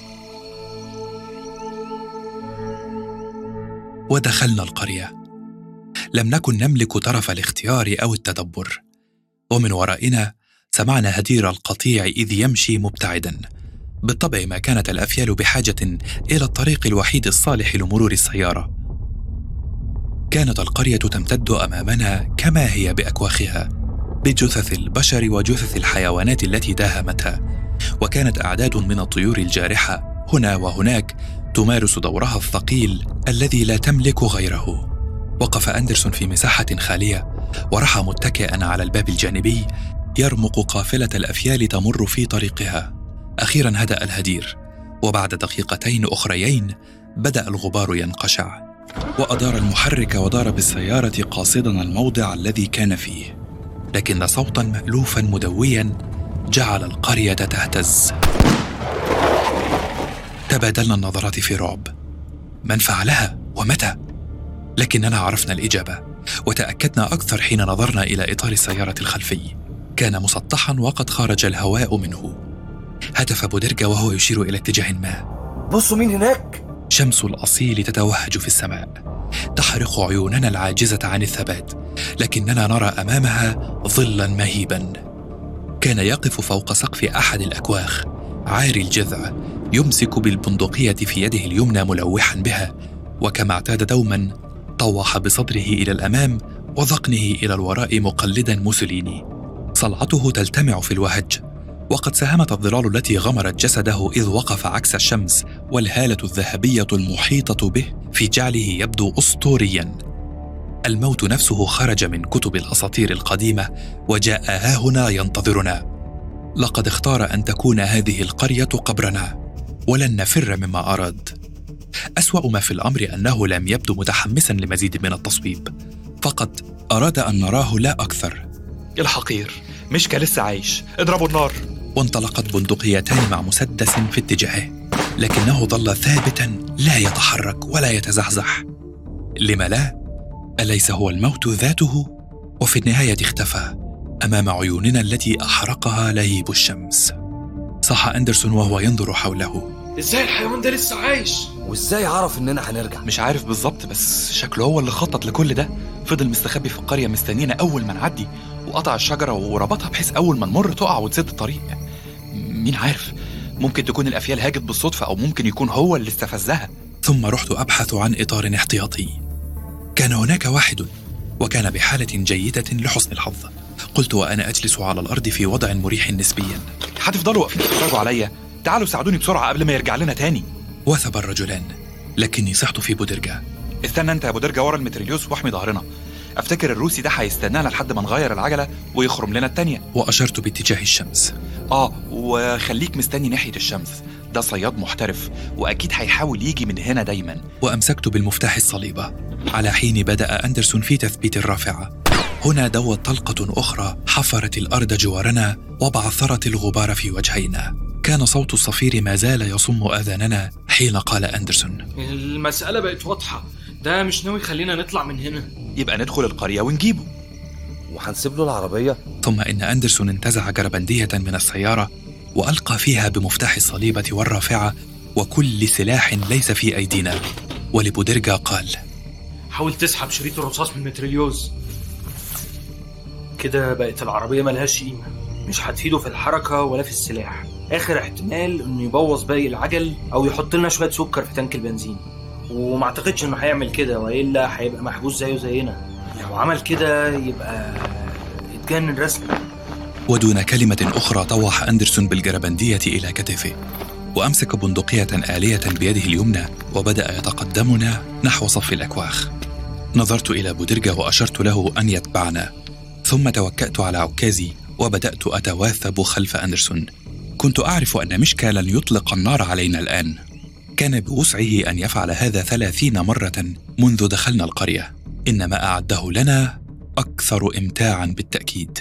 ودخلنا القرية لم نكن نملك طرف الاختيار أو التدبر ومن ورائنا سمعنا هدير القطيع إذ يمشي مبتعدا بالطبع ما كانت الأفيال بحاجة إلى الطريق الوحيد الصالح لمرور السيارة كانت القرية تمتد أمامنا كما هي بأكواخها بجثث البشر وجثث الحيوانات التي داهمتها وكانت أعداد من الطيور الجارحة هنا وهناك تمارس دورها الثقيل الذي لا تملك غيره وقف أندرسون في مساحة خالية ورحى متكئا على الباب الجانبي يرمق قافلة الأفيال تمر في طريقها أخيرا هدأ الهدير وبعد دقيقتين أخريين بدأ الغبار ينقشع وأدار المحرك ودار بالسيارة قاصدا الموضع الذي كان فيه لكن صوتا مألوفا مدويا جعل القرية تهتز تبادلنا النظرات في رعب من فعلها ومتى لكننا عرفنا الاجابه وتاكدنا اكثر حين نظرنا الى اطار السياره الخلفي كان مسطحا وقد خرج الهواء منه هتف بودرجا وهو يشير الى اتجاه ما بصوا مين هناك شمس الاصيل تتوهج في السماء تحرق عيوننا العاجزه عن الثبات لكننا نرى امامها ظلا مهيبا كان يقف فوق سقف احد الاكواخ عاري الجذع يمسك بالبندقيه في يده اليمنى ملوحا بها وكما اعتاد دوما طوح بصدره الى الامام وذقنه الى الوراء مقلدا موسوليني صلعته تلتمع في الوهج وقد ساهمت الظلال التي غمرت جسده اذ وقف عكس الشمس والهاله الذهبيه المحيطه به في جعله يبدو اسطوريا الموت نفسه خرج من كتب الاساطير القديمه وجاء ها هنا ينتظرنا لقد اختار ان تكون هذه القريه قبرنا ولن نفر مما اراد اسوا ما في الامر انه لم يبدو متحمسا لمزيد من التصويب فقط اراد ان نراه لا اكثر الحقير مشكا لسه عايش اضربوا النار وانطلقت بندقيتان مع مسدس في اتجاهه لكنه ظل ثابتا لا يتحرك ولا يتزحزح لم لا اليس هو الموت ذاته وفي النهايه اختفى امام عيوننا التي احرقها لهيب الشمس صح اندرسون وهو ينظر حوله ازاي الحيوان ده لسه عايش وازاي عرف اننا هنرجع مش عارف بالظبط بس شكله هو اللي خطط لكل ده فضل مستخبي في القريه مستنينا اول ما نعدي وقطع الشجره وربطها بحيث اول ما نمر تقع وتسد الطريق مين عارف ممكن تكون الافيال هاجت بالصدفه او ممكن يكون هو اللي استفزها ثم رحت ابحث عن اطار احتياطي كان هناك واحد وكان بحاله جيده لحسن الحظ قلت وانا اجلس على الارض في وضع مريح نسبيا هتفضلوا واقفين تتفرجوا عليا تعالوا ساعدوني بسرعه قبل ما يرجع لنا تاني وثب الرجلان لكني صحت في بودرجا استنى انت يا ابو درجه ورا المتريليوس واحمي ظهرنا افتكر الروسي ده هيستنانا لحد ما نغير العجله ويخرم لنا التانيه واشرت باتجاه الشمس اه وخليك مستني ناحيه الشمس ده صياد محترف واكيد هيحاول يجي من هنا دايما وامسكت بالمفتاح الصليبه على حين بدا اندرسون في تثبيت الرافعه هنا دوت طلقه اخرى حفرت الارض جوارنا وبعثرت الغبار في وجهينا كان صوت الصفير ما زال يصم اذاننا حين قال اندرسون المسألة بقت واضحة ده مش ناوي يخلينا نطلع من هنا يبقى ندخل القريه ونجيبه وهنسيب له العربيه ثم ان اندرسون انتزع جربنديه من السياره والقى فيها بمفتاح الصليبه والرافعه وكل سلاح ليس في ايدينا ولبودرجا قال حاول تسحب شريط الرصاص من المتريليوز كده بقت العربية ملهاش قيمة مش هتفيده في الحركة ولا في السلاح آخر احتمال إنه يبوظ باقي العجل أو يحط لنا شوية سكر في تانك البنزين وما اعتقدش إنه هيعمل كده وإلا هيبقى محبوس زيه زينا لو عمل كده يبقى اتجنن رسمي ودون كلمة أخرى طوح أندرسون بالجربندية إلى كتفه وأمسك بندقية آلية بيده اليمنى وبدأ يتقدمنا نحو صف الأكواخ نظرت إلى بودرجا وأشرت له أن يتبعنا ثم توكأت على عكازي وبدأت أتواثب خلف أندرسون كنت أعرف أن مشكا لن يطلق النار علينا الآن كان بوسعه أن يفعل هذا ثلاثين مرة منذ دخلنا القرية إن ما أعده لنا أكثر إمتاعا بالتأكيد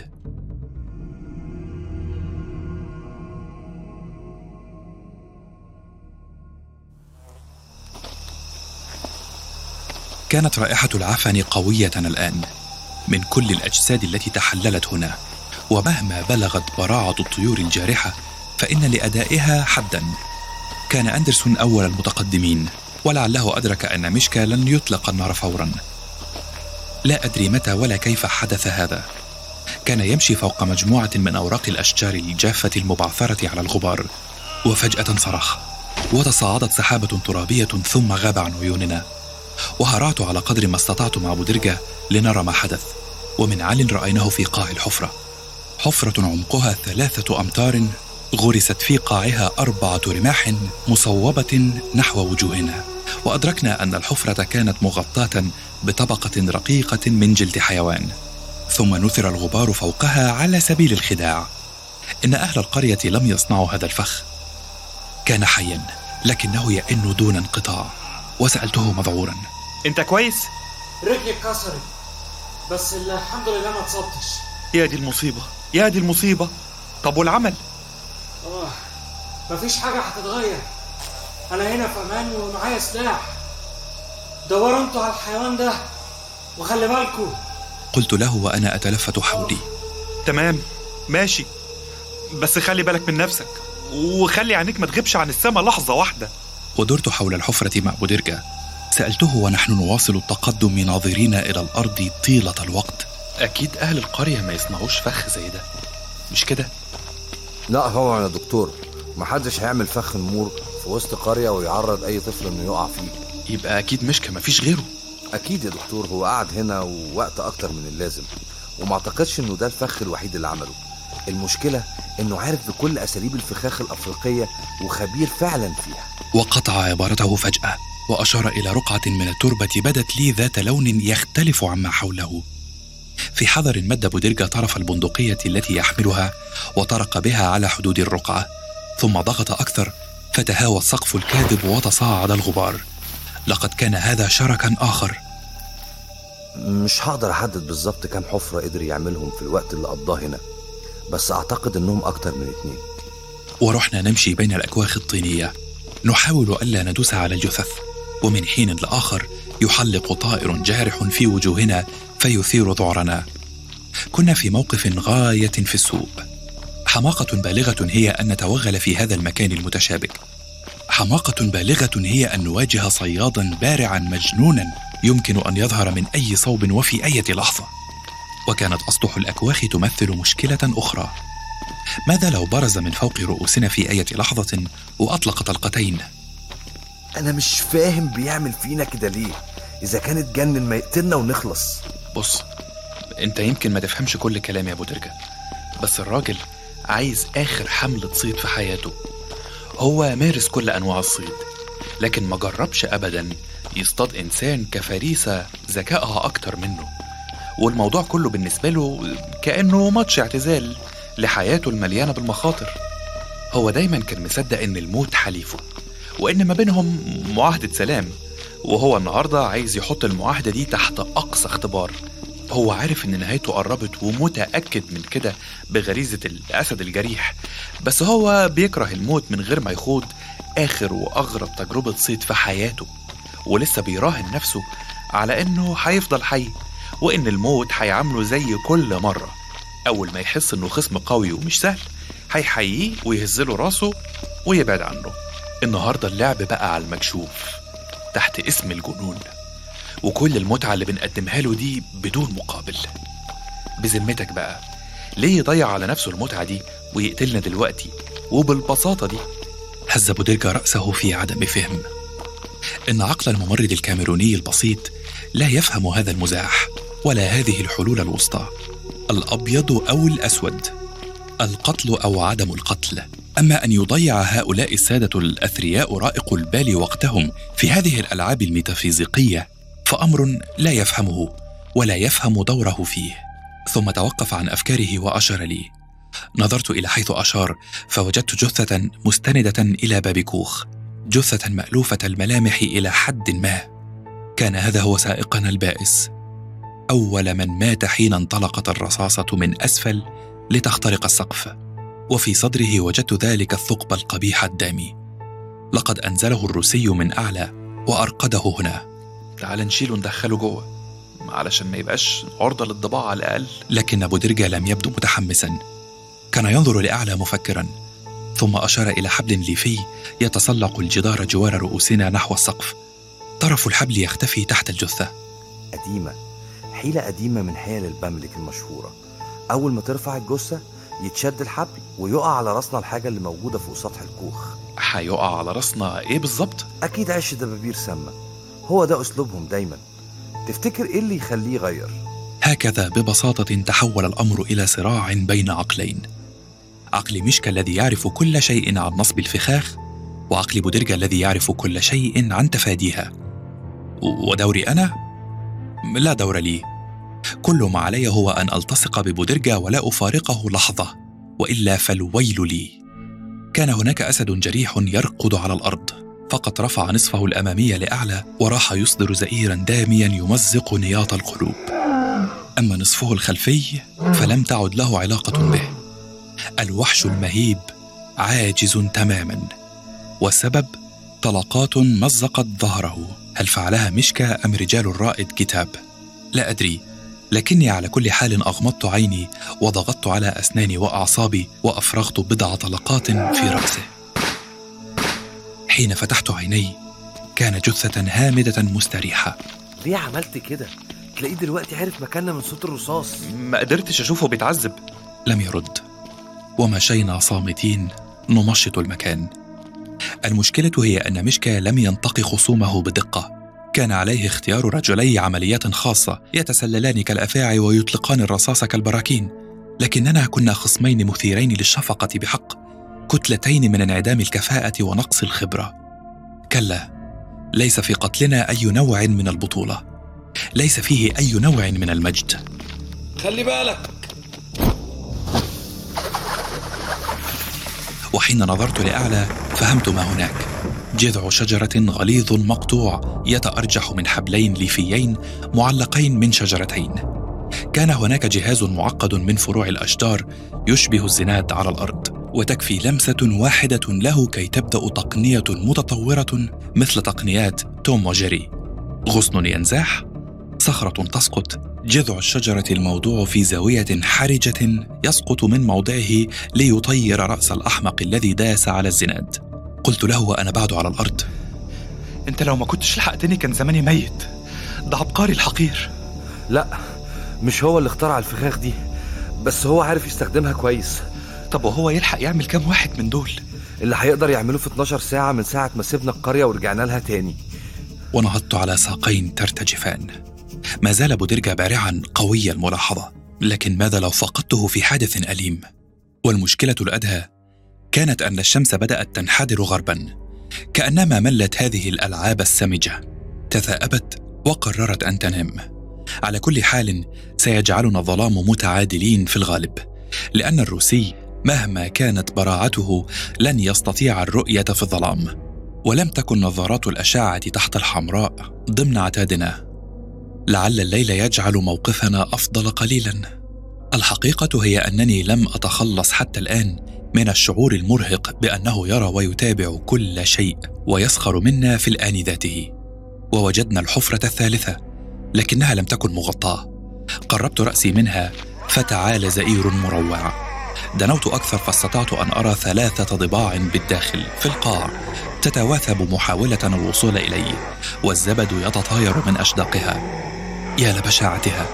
كانت رائحة العفن قوية الآن من كل الأجساد التي تحللت هنا ومهما بلغت براعة الطيور الجارحة فإن لأدائها حدا كان أندرسون أول المتقدمين ولعله أدرك أن مشكا لن يطلق النار فورا لا أدري متى ولا كيف حدث هذا كان يمشي فوق مجموعة من أوراق الأشجار الجافة المبعثرة على الغبار وفجأة صرخ وتصاعدت سحابة ترابية ثم غاب عن عيوننا وهرعت على قدر ما استطعت مع بودرجة لنرى ما حدث ومن عال رأيناه في قاع الحفرة حفرة عمقها ثلاثة أمتار غرست في قاعها أربعة رماح مصوبة نحو وجوهنا وأدركنا أن الحفرة كانت مغطاة بطبقة رقيقة من جلد حيوان ثم نثر الغبار فوقها على سبيل الخداع إن أهل القرية لم يصنعوا هذا الفخ كان حيا لكنه يئن دون انقطاع وسألته مذعورا انت كويس رجلي اتكسرت بس الحمد لله ما اتصبتش يا دي المصيبة يا دي المصيبة طب والعمل اه مفيش حاجة هتتغير أنا هنا في أمان ومعايا سلاح دوروا انتوا على الحيوان ده وخلي بالكوا قلت له وأنا أتلفت حولي تمام ماشي بس خلي بالك من نفسك وخلي عينيك ما تغيبش عن السما لحظة واحدة ودرت حول الحفرة مع بودرجة سألته ونحن نواصل التقدم ناظرين إلى الأرض طيلة الوقت أكيد أهل القرية ما يصنعوش فخ زي ده مش كده؟ لا طبعا يا دكتور محدش هيعمل فخ نمور في وسط قرية ويعرض أي طفل إنه يقع فيه يبقى أكيد مشكى مفيش غيره أكيد يا دكتور هو قعد هنا ووقت أكتر من اللازم وما أعتقدش إنه ده الفخ الوحيد اللي عمله المشكلة إنه عارف بكل أساليب الفخاخ الأفريقية وخبير فعلا فيها وقطع عبارته فجأة وأشار إلى رقعة من التربة بدت لي ذات لون يختلف عما حوله في حذر مد بودرجة طرف البندقية التي يحملها وطرق بها على حدود الرقعة ثم ضغط أكثر فتهاوى السقف الكاذب وتصاعد الغبار لقد كان هذا شركا آخر مش هقدر أحدد بالظبط كام حفرة قدر يعملهم في الوقت اللي قضاه هنا بس أعتقد إنهم أكتر من اتنين ورحنا نمشي بين الأكواخ الطينية نحاول ألا ندوس على الجثث ومن حين لآخر يحلق طائر جارح في وجوهنا فيثير ذعرنا كنا في موقف غاية في السوء حماقة بالغة هي أن نتوغل في هذا المكان المتشابك حماقة بالغة هي أن نواجه صيادا بارعا مجنونا يمكن أن يظهر من أي صوب وفي أي لحظة وكانت أسطح الأكواخ تمثل مشكلة أخرى ماذا لو برز من فوق رؤوسنا في أي لحظة وأطلق طلقتين أنا مش فاهم بيعمل فينا كده ليه إذا كان اتجنن ما يقتلنا ونخلص بص انت يمكن ما تفهمش كل كلامي يا ابو درجة بس الراجل عايز اخر حملة صيد في حياته هو مارس كل انواع الصيد لكن ما جربش ابدا يصطاد انسان كفريسة ذكائها اكتر منه والموضوع كله بالنسبة له كأنه ماتش اعتزال لحياته المليانة بالمخاطر هو دايما كان مصدق ان الموت حليفه وان ما بينهم معاهدة سلام وهو النهاردة عايز يحط المعاهدة دي تحت أقصى اختبار هو عارف إن نهايته قربت ومتأكد من كده بغريزة الأسد الجريح بس هو بيكره الموت من غير ما يخوض آخر وأغرب تجربة صيد في حياته ولسه بيراهن نفسه على إنه هيفضل حي وإن الموت هيعامله زي كل مرة أول ما يحس إنه خصم قوي ومش سهل هيحييه ويهزله راسه ويبعد عنه النهاردة اللعب بقى على المكشوف تحت اسم الجنون وكل المتعة اللي بنقدمها له دي بدون مقابل بذمتك بقى ليه يضيع على نفسه المتعة دي ويقتلنا دلوقتي وبالبساطة دي هز بودرجا رأسه في عدم فهم إن عقل الممرض الكاميروني البسيط لا يفهم هذا المزاح ولا هذه الحلول الوسطى الأبيض أو الأسود القتل أو عدم القتل أما أن يضيع هؤلاء السادة الأثرياء رائق البال وقتهم في هذه الألعاب الميتافيزيقية فأمر لا يفهمه ولا يفهم دوره فيه ثم توقف عن أفكاره وأشار لي نظرت إلى حيث أشار فوجدت جثة مستندة إلى باب كوخ جثة مألوفة الملامح إلى حد ما كان هذا هو سائقنا البائس أول من مات حين انطلقت الرصاصة من أسفل لتخترق السقف وفي صدره وجدت ذلك الثقب القبيح الدامي لقد أنزله الروسي من أعلى وأرقده هنا تعال نشيله ندخله جوه علشان ما يبقاش عرضة للضباع على الأقل لكن أبو درجة لم يبدو متحمسا كان ينظر لأعلى مفكرا ثم أشار إلى حبل ليفي يتسلق الجدار جوار رؤوسنا نحو السقف طرف الحبل يختفي تحت الجثة قديمة حيلة قديمة من حيل البملك المشهورة أول ما ترفع الجثة يتشد الحبل ويقع على راسنا الحاجة اللي موجودة فوق سطح الكوخ هيقع على راسنا ايه بالظبط أكيد عش دبابير سامة هو ده أسلوبهم دايما تفتكر إيه اللي يخليه يغير؟ هكذا ببساطة تحول الأمر إلى صراع بين عقلين عقل مشكا الذي يعرف كل شيء عن نصب الفخاخ وعقل بودرجا الذي يعرف كل شيء عن تفاديها و- ودوري أنا؟ لا دور لي كل ما علي هو أن ألتصق ببودرجا ولا أفارقه لحظة وإلا فالويل لي كان هناك أسد جريح يرقد على الأرض فقد رفع نصفه الأمامي لأعلى وراح يصدر زئيرا داميا يمزق نياط القلوب أما نصفه الخلفي فلم تعد له علاقة به الوحش المهيب عاجز تماما والسبب طلقات مزقت ظهره هل فعلها مشكا أم رجال الرائد كتاب لا أدري لكني على كل حال أغمضت عيني وضغطت على أسناني وأعصابي وأفرغت بضع طلقات في رأسه حين فتحت عيني كان جثة هامدة مستريحة ليه عملت كده؟ تلاقيه دلوقتي عرف مكاننا من صوت الرصاص ما قدرتش اشوفه بيتعذب لم يرد ومشينا صامتين نمشط المكان المشكلة هي أن مشكا لم ينتقي خصومه بدقة كان عليه اختيار رجلي عمليات خاصة يتسللان كالأفاعي ويطلقان الرصاص كالبراكين لكننا كنا خصمين مثيرين للشفقة بحق كتلتين من انعدام الكفاءة ونقص الخبرة كلا ليس في قتلنا أي نوع من البطولة ليس فيه أي نوع من المجد خلي بالك وحين نظرت لأعلى فهمت ما هناك جذع شجرة غليظ مقطوع يتأرجح من حبلين ليفيين معلقين من شجرتين كان هناك جهاز معقد من فروع الأشجار يشبه الزناد على الأرض وتكفي لمسة واحدة له كي تبدأ تقنية متطورة مثل تقنيات توم وجيري غصن ينزاح صخرة تسقط جذع الشجرة الموضوع في زاوية حرجة يسقط من موضعه ليطير رأس الأحمق الذي داس على الزناد قلت له وأنا بعد على الأرض انت لو ما كنتش لحقتني كان زماني ميت ده عبقري الحقير لا مش هو اللي اخترع الفخاخ دي بس هو عارف يستخدمها كويس طب وهو يلحق يعمل كام واحد من دول اللي هيقدر يعمله في 12 ساعة من ساعة ما سيبنا القرية ورجعنا لها تاني ونهضت على ساقين ترتجفان ما زال بودرجا بارعا قوي الملاحظة لكن ماذا لو فقدته في حادث أليم والمشكلة الأدهى كانت أن الشمس بدأت تنحدر غربا كأنما ملت هذه الألعاب السمجة تثاءبت وقررت أن تنام على كل حال سيجعلنا الظلام متعادلين في الغالب لأن الروسي مهما كانت براعته لن يستطيع الرؤية في الظلام ولم تكن نظارات الأشعة تحت الحمراء ضمن عتادنا لعل الليل يجعل موقفنا أفضل قليلا الحقيقة هي أنني لم أتخلص حتى الآن من الشعور المرهق بأنه يرى ويتابع كل شيء ويسخر منا في الآن ذاته ووجدنا الحفرة الثالثة لكنها لم تكن مغطاة قربت رأسي منها فتعال زئير مروع دنوت أكثر فاستطعت أن أرى ثلاثة ضباع بالداخل في القاع تتواثب محاولة الوصول إلي والزبد يتطاير من أشداقها يا لبشاعتها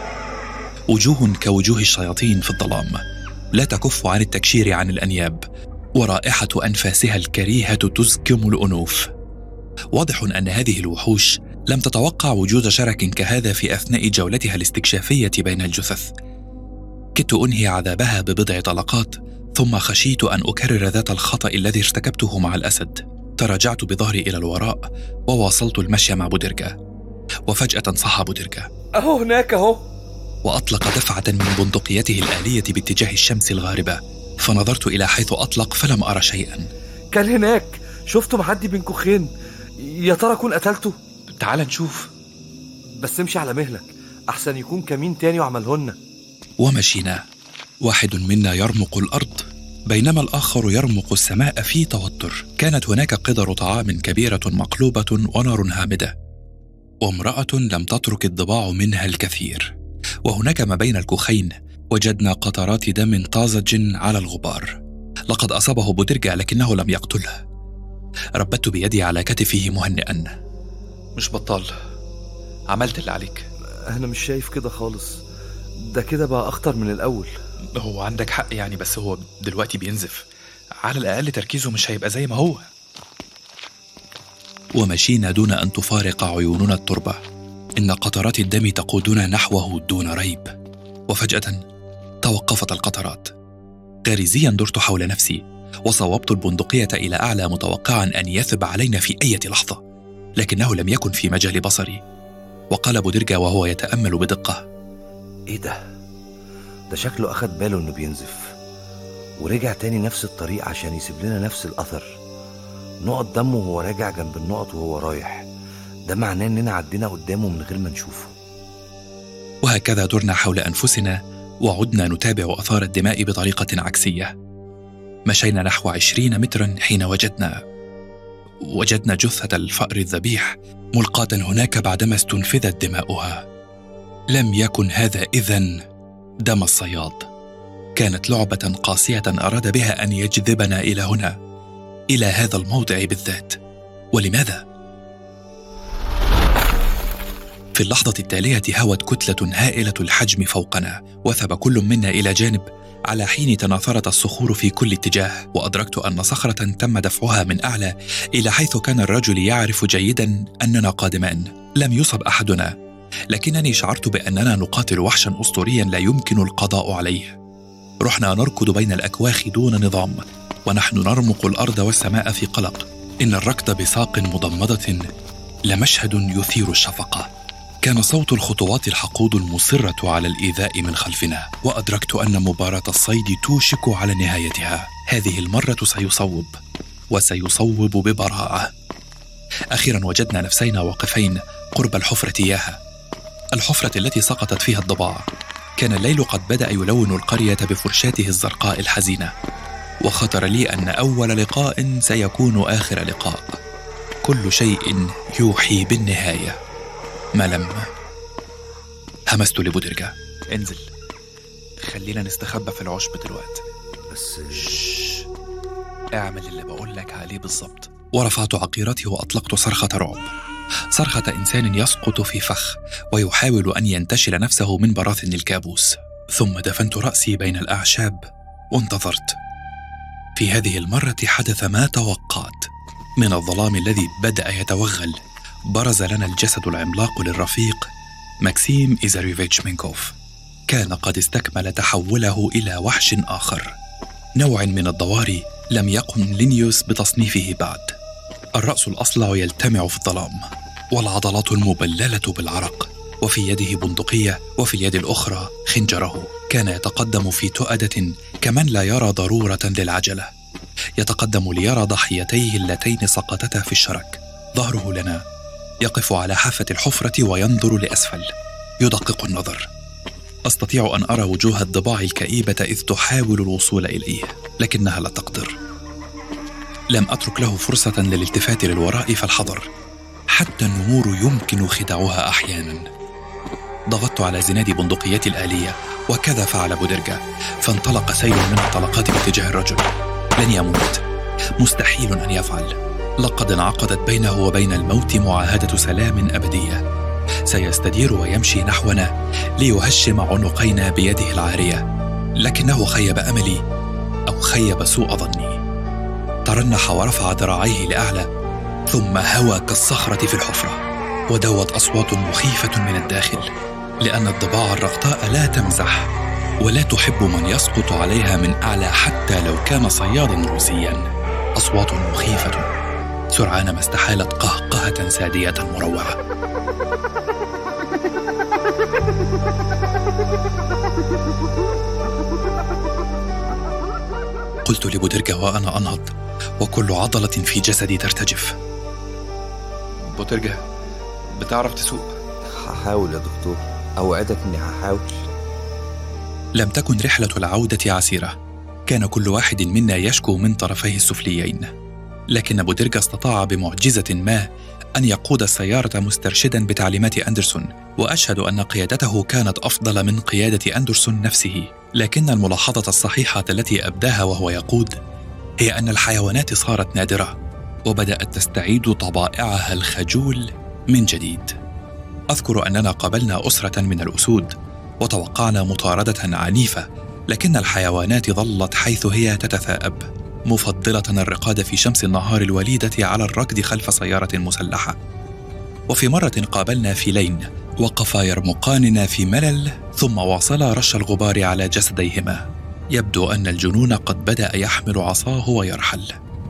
وجوه كوجوه الشياطين في الظلام لا تكف عن التكشير عن الأنياب ورائحة أنفاسها الكريهة تزكم الأنوف واضح أن هذه الوحوش لم تتوقع وجود شرك كهذا في أثناء جولتها الاستكشافية بين الجثث كدت أنهي عذابها ببضع طلقات ثم خشيت أن أكرر ذات الخطأ الذي ارتكبته مع الأسد تراجعت بظهري إلى الوراء وواصلت المشي مع بودرجا وفجأة صح بودرجا أهو هناك أهو وأطلق دفعة من بندقيته الآلية باتجاه الشمس الغاربة فنظرت إلى حيث أطلق فلم أرى شيئا كان هناك شفته معدي بين كوخين يا ترى أكون قتلته تعال نشوف بس امشي على مهلك أحسن يكون كمين تاني وعملهن ومشينا واحد منا يرمق الارض بينما الاخر يرمق السماء في توتر كانت هناك قدر طعام كبيره مقلوبه ونار هامده وامراه لم تترك الضباع منها الكثير وهناك ما بين الكوخين وجدنا قطرات دم طازج على الغبار لقد اصابه بودرجا لكنه لم يقتله ربت بيدي على كتفه مهنئا مش بطال عملت اللي عليك أنا مش شايف كده خالص ده كده بقى أخطر من الأول هو عندك حق يعني بس هو دلوقتي بينزف على الأقل تركيزه مش هيبقى زي ما هو ومشينا دون أن تفارق عيوننا التربة إن قطرات الدم تقودنا نحوه دون ريب وفجأة توقفت القطرات غريزيا درت حول نفسي وصوبت البندقية إلى أعلى متوقعا أن يثب علينا في أي لحظة لكنه لم يكن في مجال بصري وقال بودرجا وهو يتأمل بدقة ايه ده ده شكله اخد باله انه بينزف ورجع تاني نفس الطريق عشان يسيب لنا نفس الاثر نقط دمه وهو راجع جنب النقط وهو رايح ده معناه اننا عدينا قدامه من غير ما نشوفه وهكذا درنا حول أنفسنا وعدنا نتابع أثار الدماء بطريقة عكسية مشينا نحو عشرين مترا حين وجدنا وجدنا جثة الفأر الذبيح ملقاة هناك بعدما استنفذت دماؤها لم يكن هذا إذن دم الصياد كانت لعبة قاسية أراد بها أن يجذبنا إلى هنا إلى هذا الموضع بالذات ولماذا؟ في اللحظة التالية هوت كتلة هائلة الحجم فوقنا وثب كل منا إلى جانب على حين تناثرت الصخور في كل اتجاه وأدركت أن صخرة تم دفعها من أعلى إلى حيث كان الرجل يعرف جيدا أننا قادمان لم يصب أحدنا لكنني شعرت بأننا نقاتل وحشا أسطوريا لا يمكن القضاء عليه رحنا نركض بين الأكواخ دون نظام ونحن نرمق الأرض والسماء في قلق إن الركض بساق مضمدة لمشهد يثير الشفقة كان صوت الخطوات الحقود المصرة على الإيذاء من خلفنا وأدركت أن مباراة الصيد توشك على نهايتها هذه المرة سيصوب وسيصوب ببراعة أخيرا وجدنا نفسينا واقفين قرب الحفرة إياها الحفرة التي سقطت فيها الضباع كان الليل قد بدأ يلون القرية بفرشاته الزرقاء الحزينة وخطر لي أن أول لقاء سيكون آخر لقاء كل شيء يوحي بالنهايه ما لم همست لبودرجا انزل خلينا نستخبى في العشب دلوقتي بس اعمل اللي بقول لك عليه بالظبط ورفعت عقيرتي واطلقت صرخه رعب صرخه انسان يسقط في فخ ويحاول ان ينتشل نفسه من براثن الكابوس ثم دفنت راسي بين الاعشاب وانتظرت في هذه المره حدث ما توقعت من الظلام الذي بدا يتوغل برز لنا الجسد العملاق للرفيق ماكسيم إيزاريفيتش مينكوف كان قد استكمل تحوله إلى وحش آخر نوع من الضواري لم يقم لينيوس بتصنيفه بعد الرأس الأصلع يلتمع في الظلام والعضلات المبللة بالعرق وفي يده بندقية وفي اليد الأخرى خنجره كان يتقدم في تؤدة كمن لا يرى ضرورة للعجلة يتقدم ليرى ضحيتيه اللتين سقطتا في الشرك ظهره لنا يقف على حافة الحفرة وينظر لأسفل يدقق النظر أستطيع أن أرى وجوه الضباع الكئيبة إذ تحاول الوصول إليه لكنها لا تقدر لم أترك له فرصة للالتفات للوراء فالحذر حتى النمور يمكن خداعها أحيانا ضغطت على زناد بندقيتي الآلية وكذا فعل بودرجا فانطلق سيل من الطلقات باتجاه الرجل لن يموت مستحيل أن يفعل لقد انعقدت بينه وبين الموت معاهده سلام ابديه سيستدير ويمشي نحونا ليهشم عنقينا بيده العاريه لكنه خيب املي او خيب سوء ظني ترنح ورفع ذراعيه لاعلى ثم هوى كالصخره في الحفره ودوت اصوات مخيفه من الداخل لان الضباع الرغطاء لا تمزح ولا تحب من يسقط عليها من اعلى حتى لو كان صيادا روسيا اصوات مخيفه سرعان ما استحالت قهقهة سادية مروعة قلت لبودرجا وأنا أنهض وكل عضلة في جسدي ترتجف بوترجا بتعرف تسوق هحاول يا دكتور أوعدك إني هحاول لم تكن رحلة العودة عسيرة كان كل واحد منا يشكو من طرفيه السفليين لكن بودرجا استطاع بمعجزة ما أن يقود السيارة مسترشدا بتعليمات أندرسون وأشهد أن قيادته كانت أفضل من قيادة أندرسون نفسه لكن الملاحظة الصحيحة التي أبداها وهو يقود هي أن الحيوانات صارت نادرة وبدأت تستعيد طبائعها الخجول من جديد أذكر أننا قابلنا أسرة من الأسود وتوقعنا مطاردة عنيفة لكن الحيوانات ظلت حيث هي تتثاءب مفضله الرقاد في شمس النهار الوليده على الركض خلف سياره مسلحه وفي مره قابلنا فيلين وقفا يرمقاننا في ملل ثم واصلا رش الغبار على جسديهما يبدو ان الجنون قد بدا يحمل عصاه ويرحل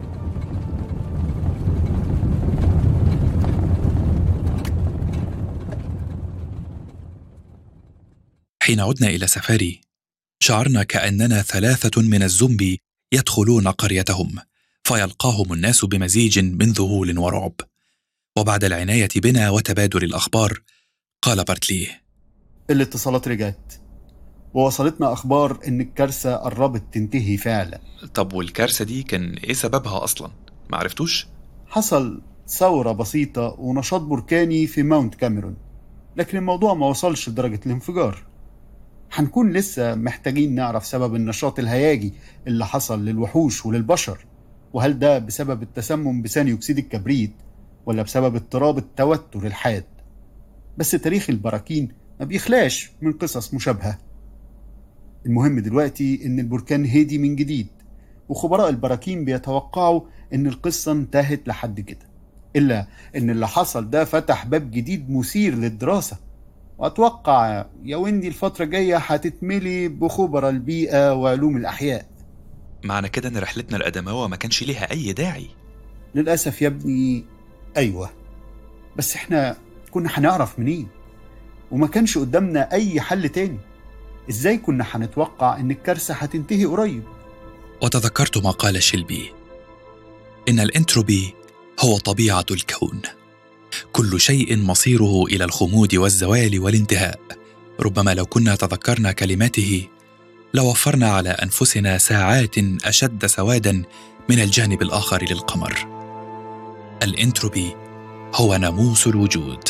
حين عدنا الى سفاري شعرنا كاننا ثلاثه من الزومبي يدخلون قريتهم فيلقاهم الناس بمزيج من ذهول ورعب وبعد العنايه بنا وتبادل الاخبار قال بارتلي الاتصالات رجعت ووصلتنا أخبار إن الكارثة قربت تنتهي فعلا طب والكارثه دي كان ايه سببها اصلا ما عرفتوش حصل ثورة بسيطة ونشاط بركاني في ماونت كاميرون لكن الموضوع ما وصلش لدرجة الانفجار هنكون لسه محتاجين نعرف سبب النشاط الهياجي اللي حصل للوحوش وللبشر وهل ده بسبب التسمم بثاني أكسيد الكبريت ولا بسبب اضطراب التوتر الحاد بس تاريخ البراكين ما بيخلاش من قصص مشابهة المهم دلوقتي إن البركان هدي من جديد وخبراء البراكين بيتوقعوا إن القصة انتهت لحد كده إلا إن اللي حصل ده فتح باب جديد مثير للدراسة وأتوقع يا ويندي الفترة الجاية هتتملي بخبراء البيئة وعلوم الأحياء معنى كده ان رحلتنا الادماوه ما كانش ليها اي داعي للأسف يا ابني أيوة بس إحنا كنا هنعرف منين وما كانش قدامنا أي حل تاني إزاي كنا هنتوقع إن الكارثة هتنتهي قريب وتذكرت ما قال شيلبي ان الانتروبي هو طبيعه الكون كل شيء مصيره الى الخمود والزوال والانتهاء ربما لو كنا تذكرنا كلماته لوفرنا على انفسنا ساعات اشد سوادا من الجانب الاخر للقمر الانتروبي هو ناموس الوجود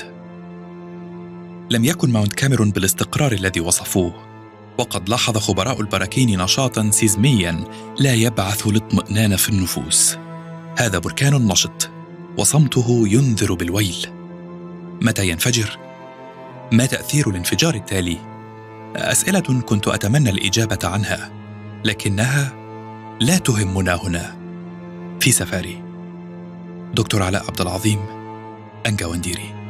لم يكن ماونت كاميرون بالاستقرار الذي وصفوه وقد لاحظ خبراء البراكين نشاطا سيزميا لا يبعث الاطمئنان في النفوس هذا بركان نشط وصمته ينذر بالويل متى ينفجر ما تاثير الانفجار التالي اسئله كنت اتمنى الاجابه عنها لكنها لا تهمنا هنا في سفاري دكتور علاء عبد العظيم انجا ونديري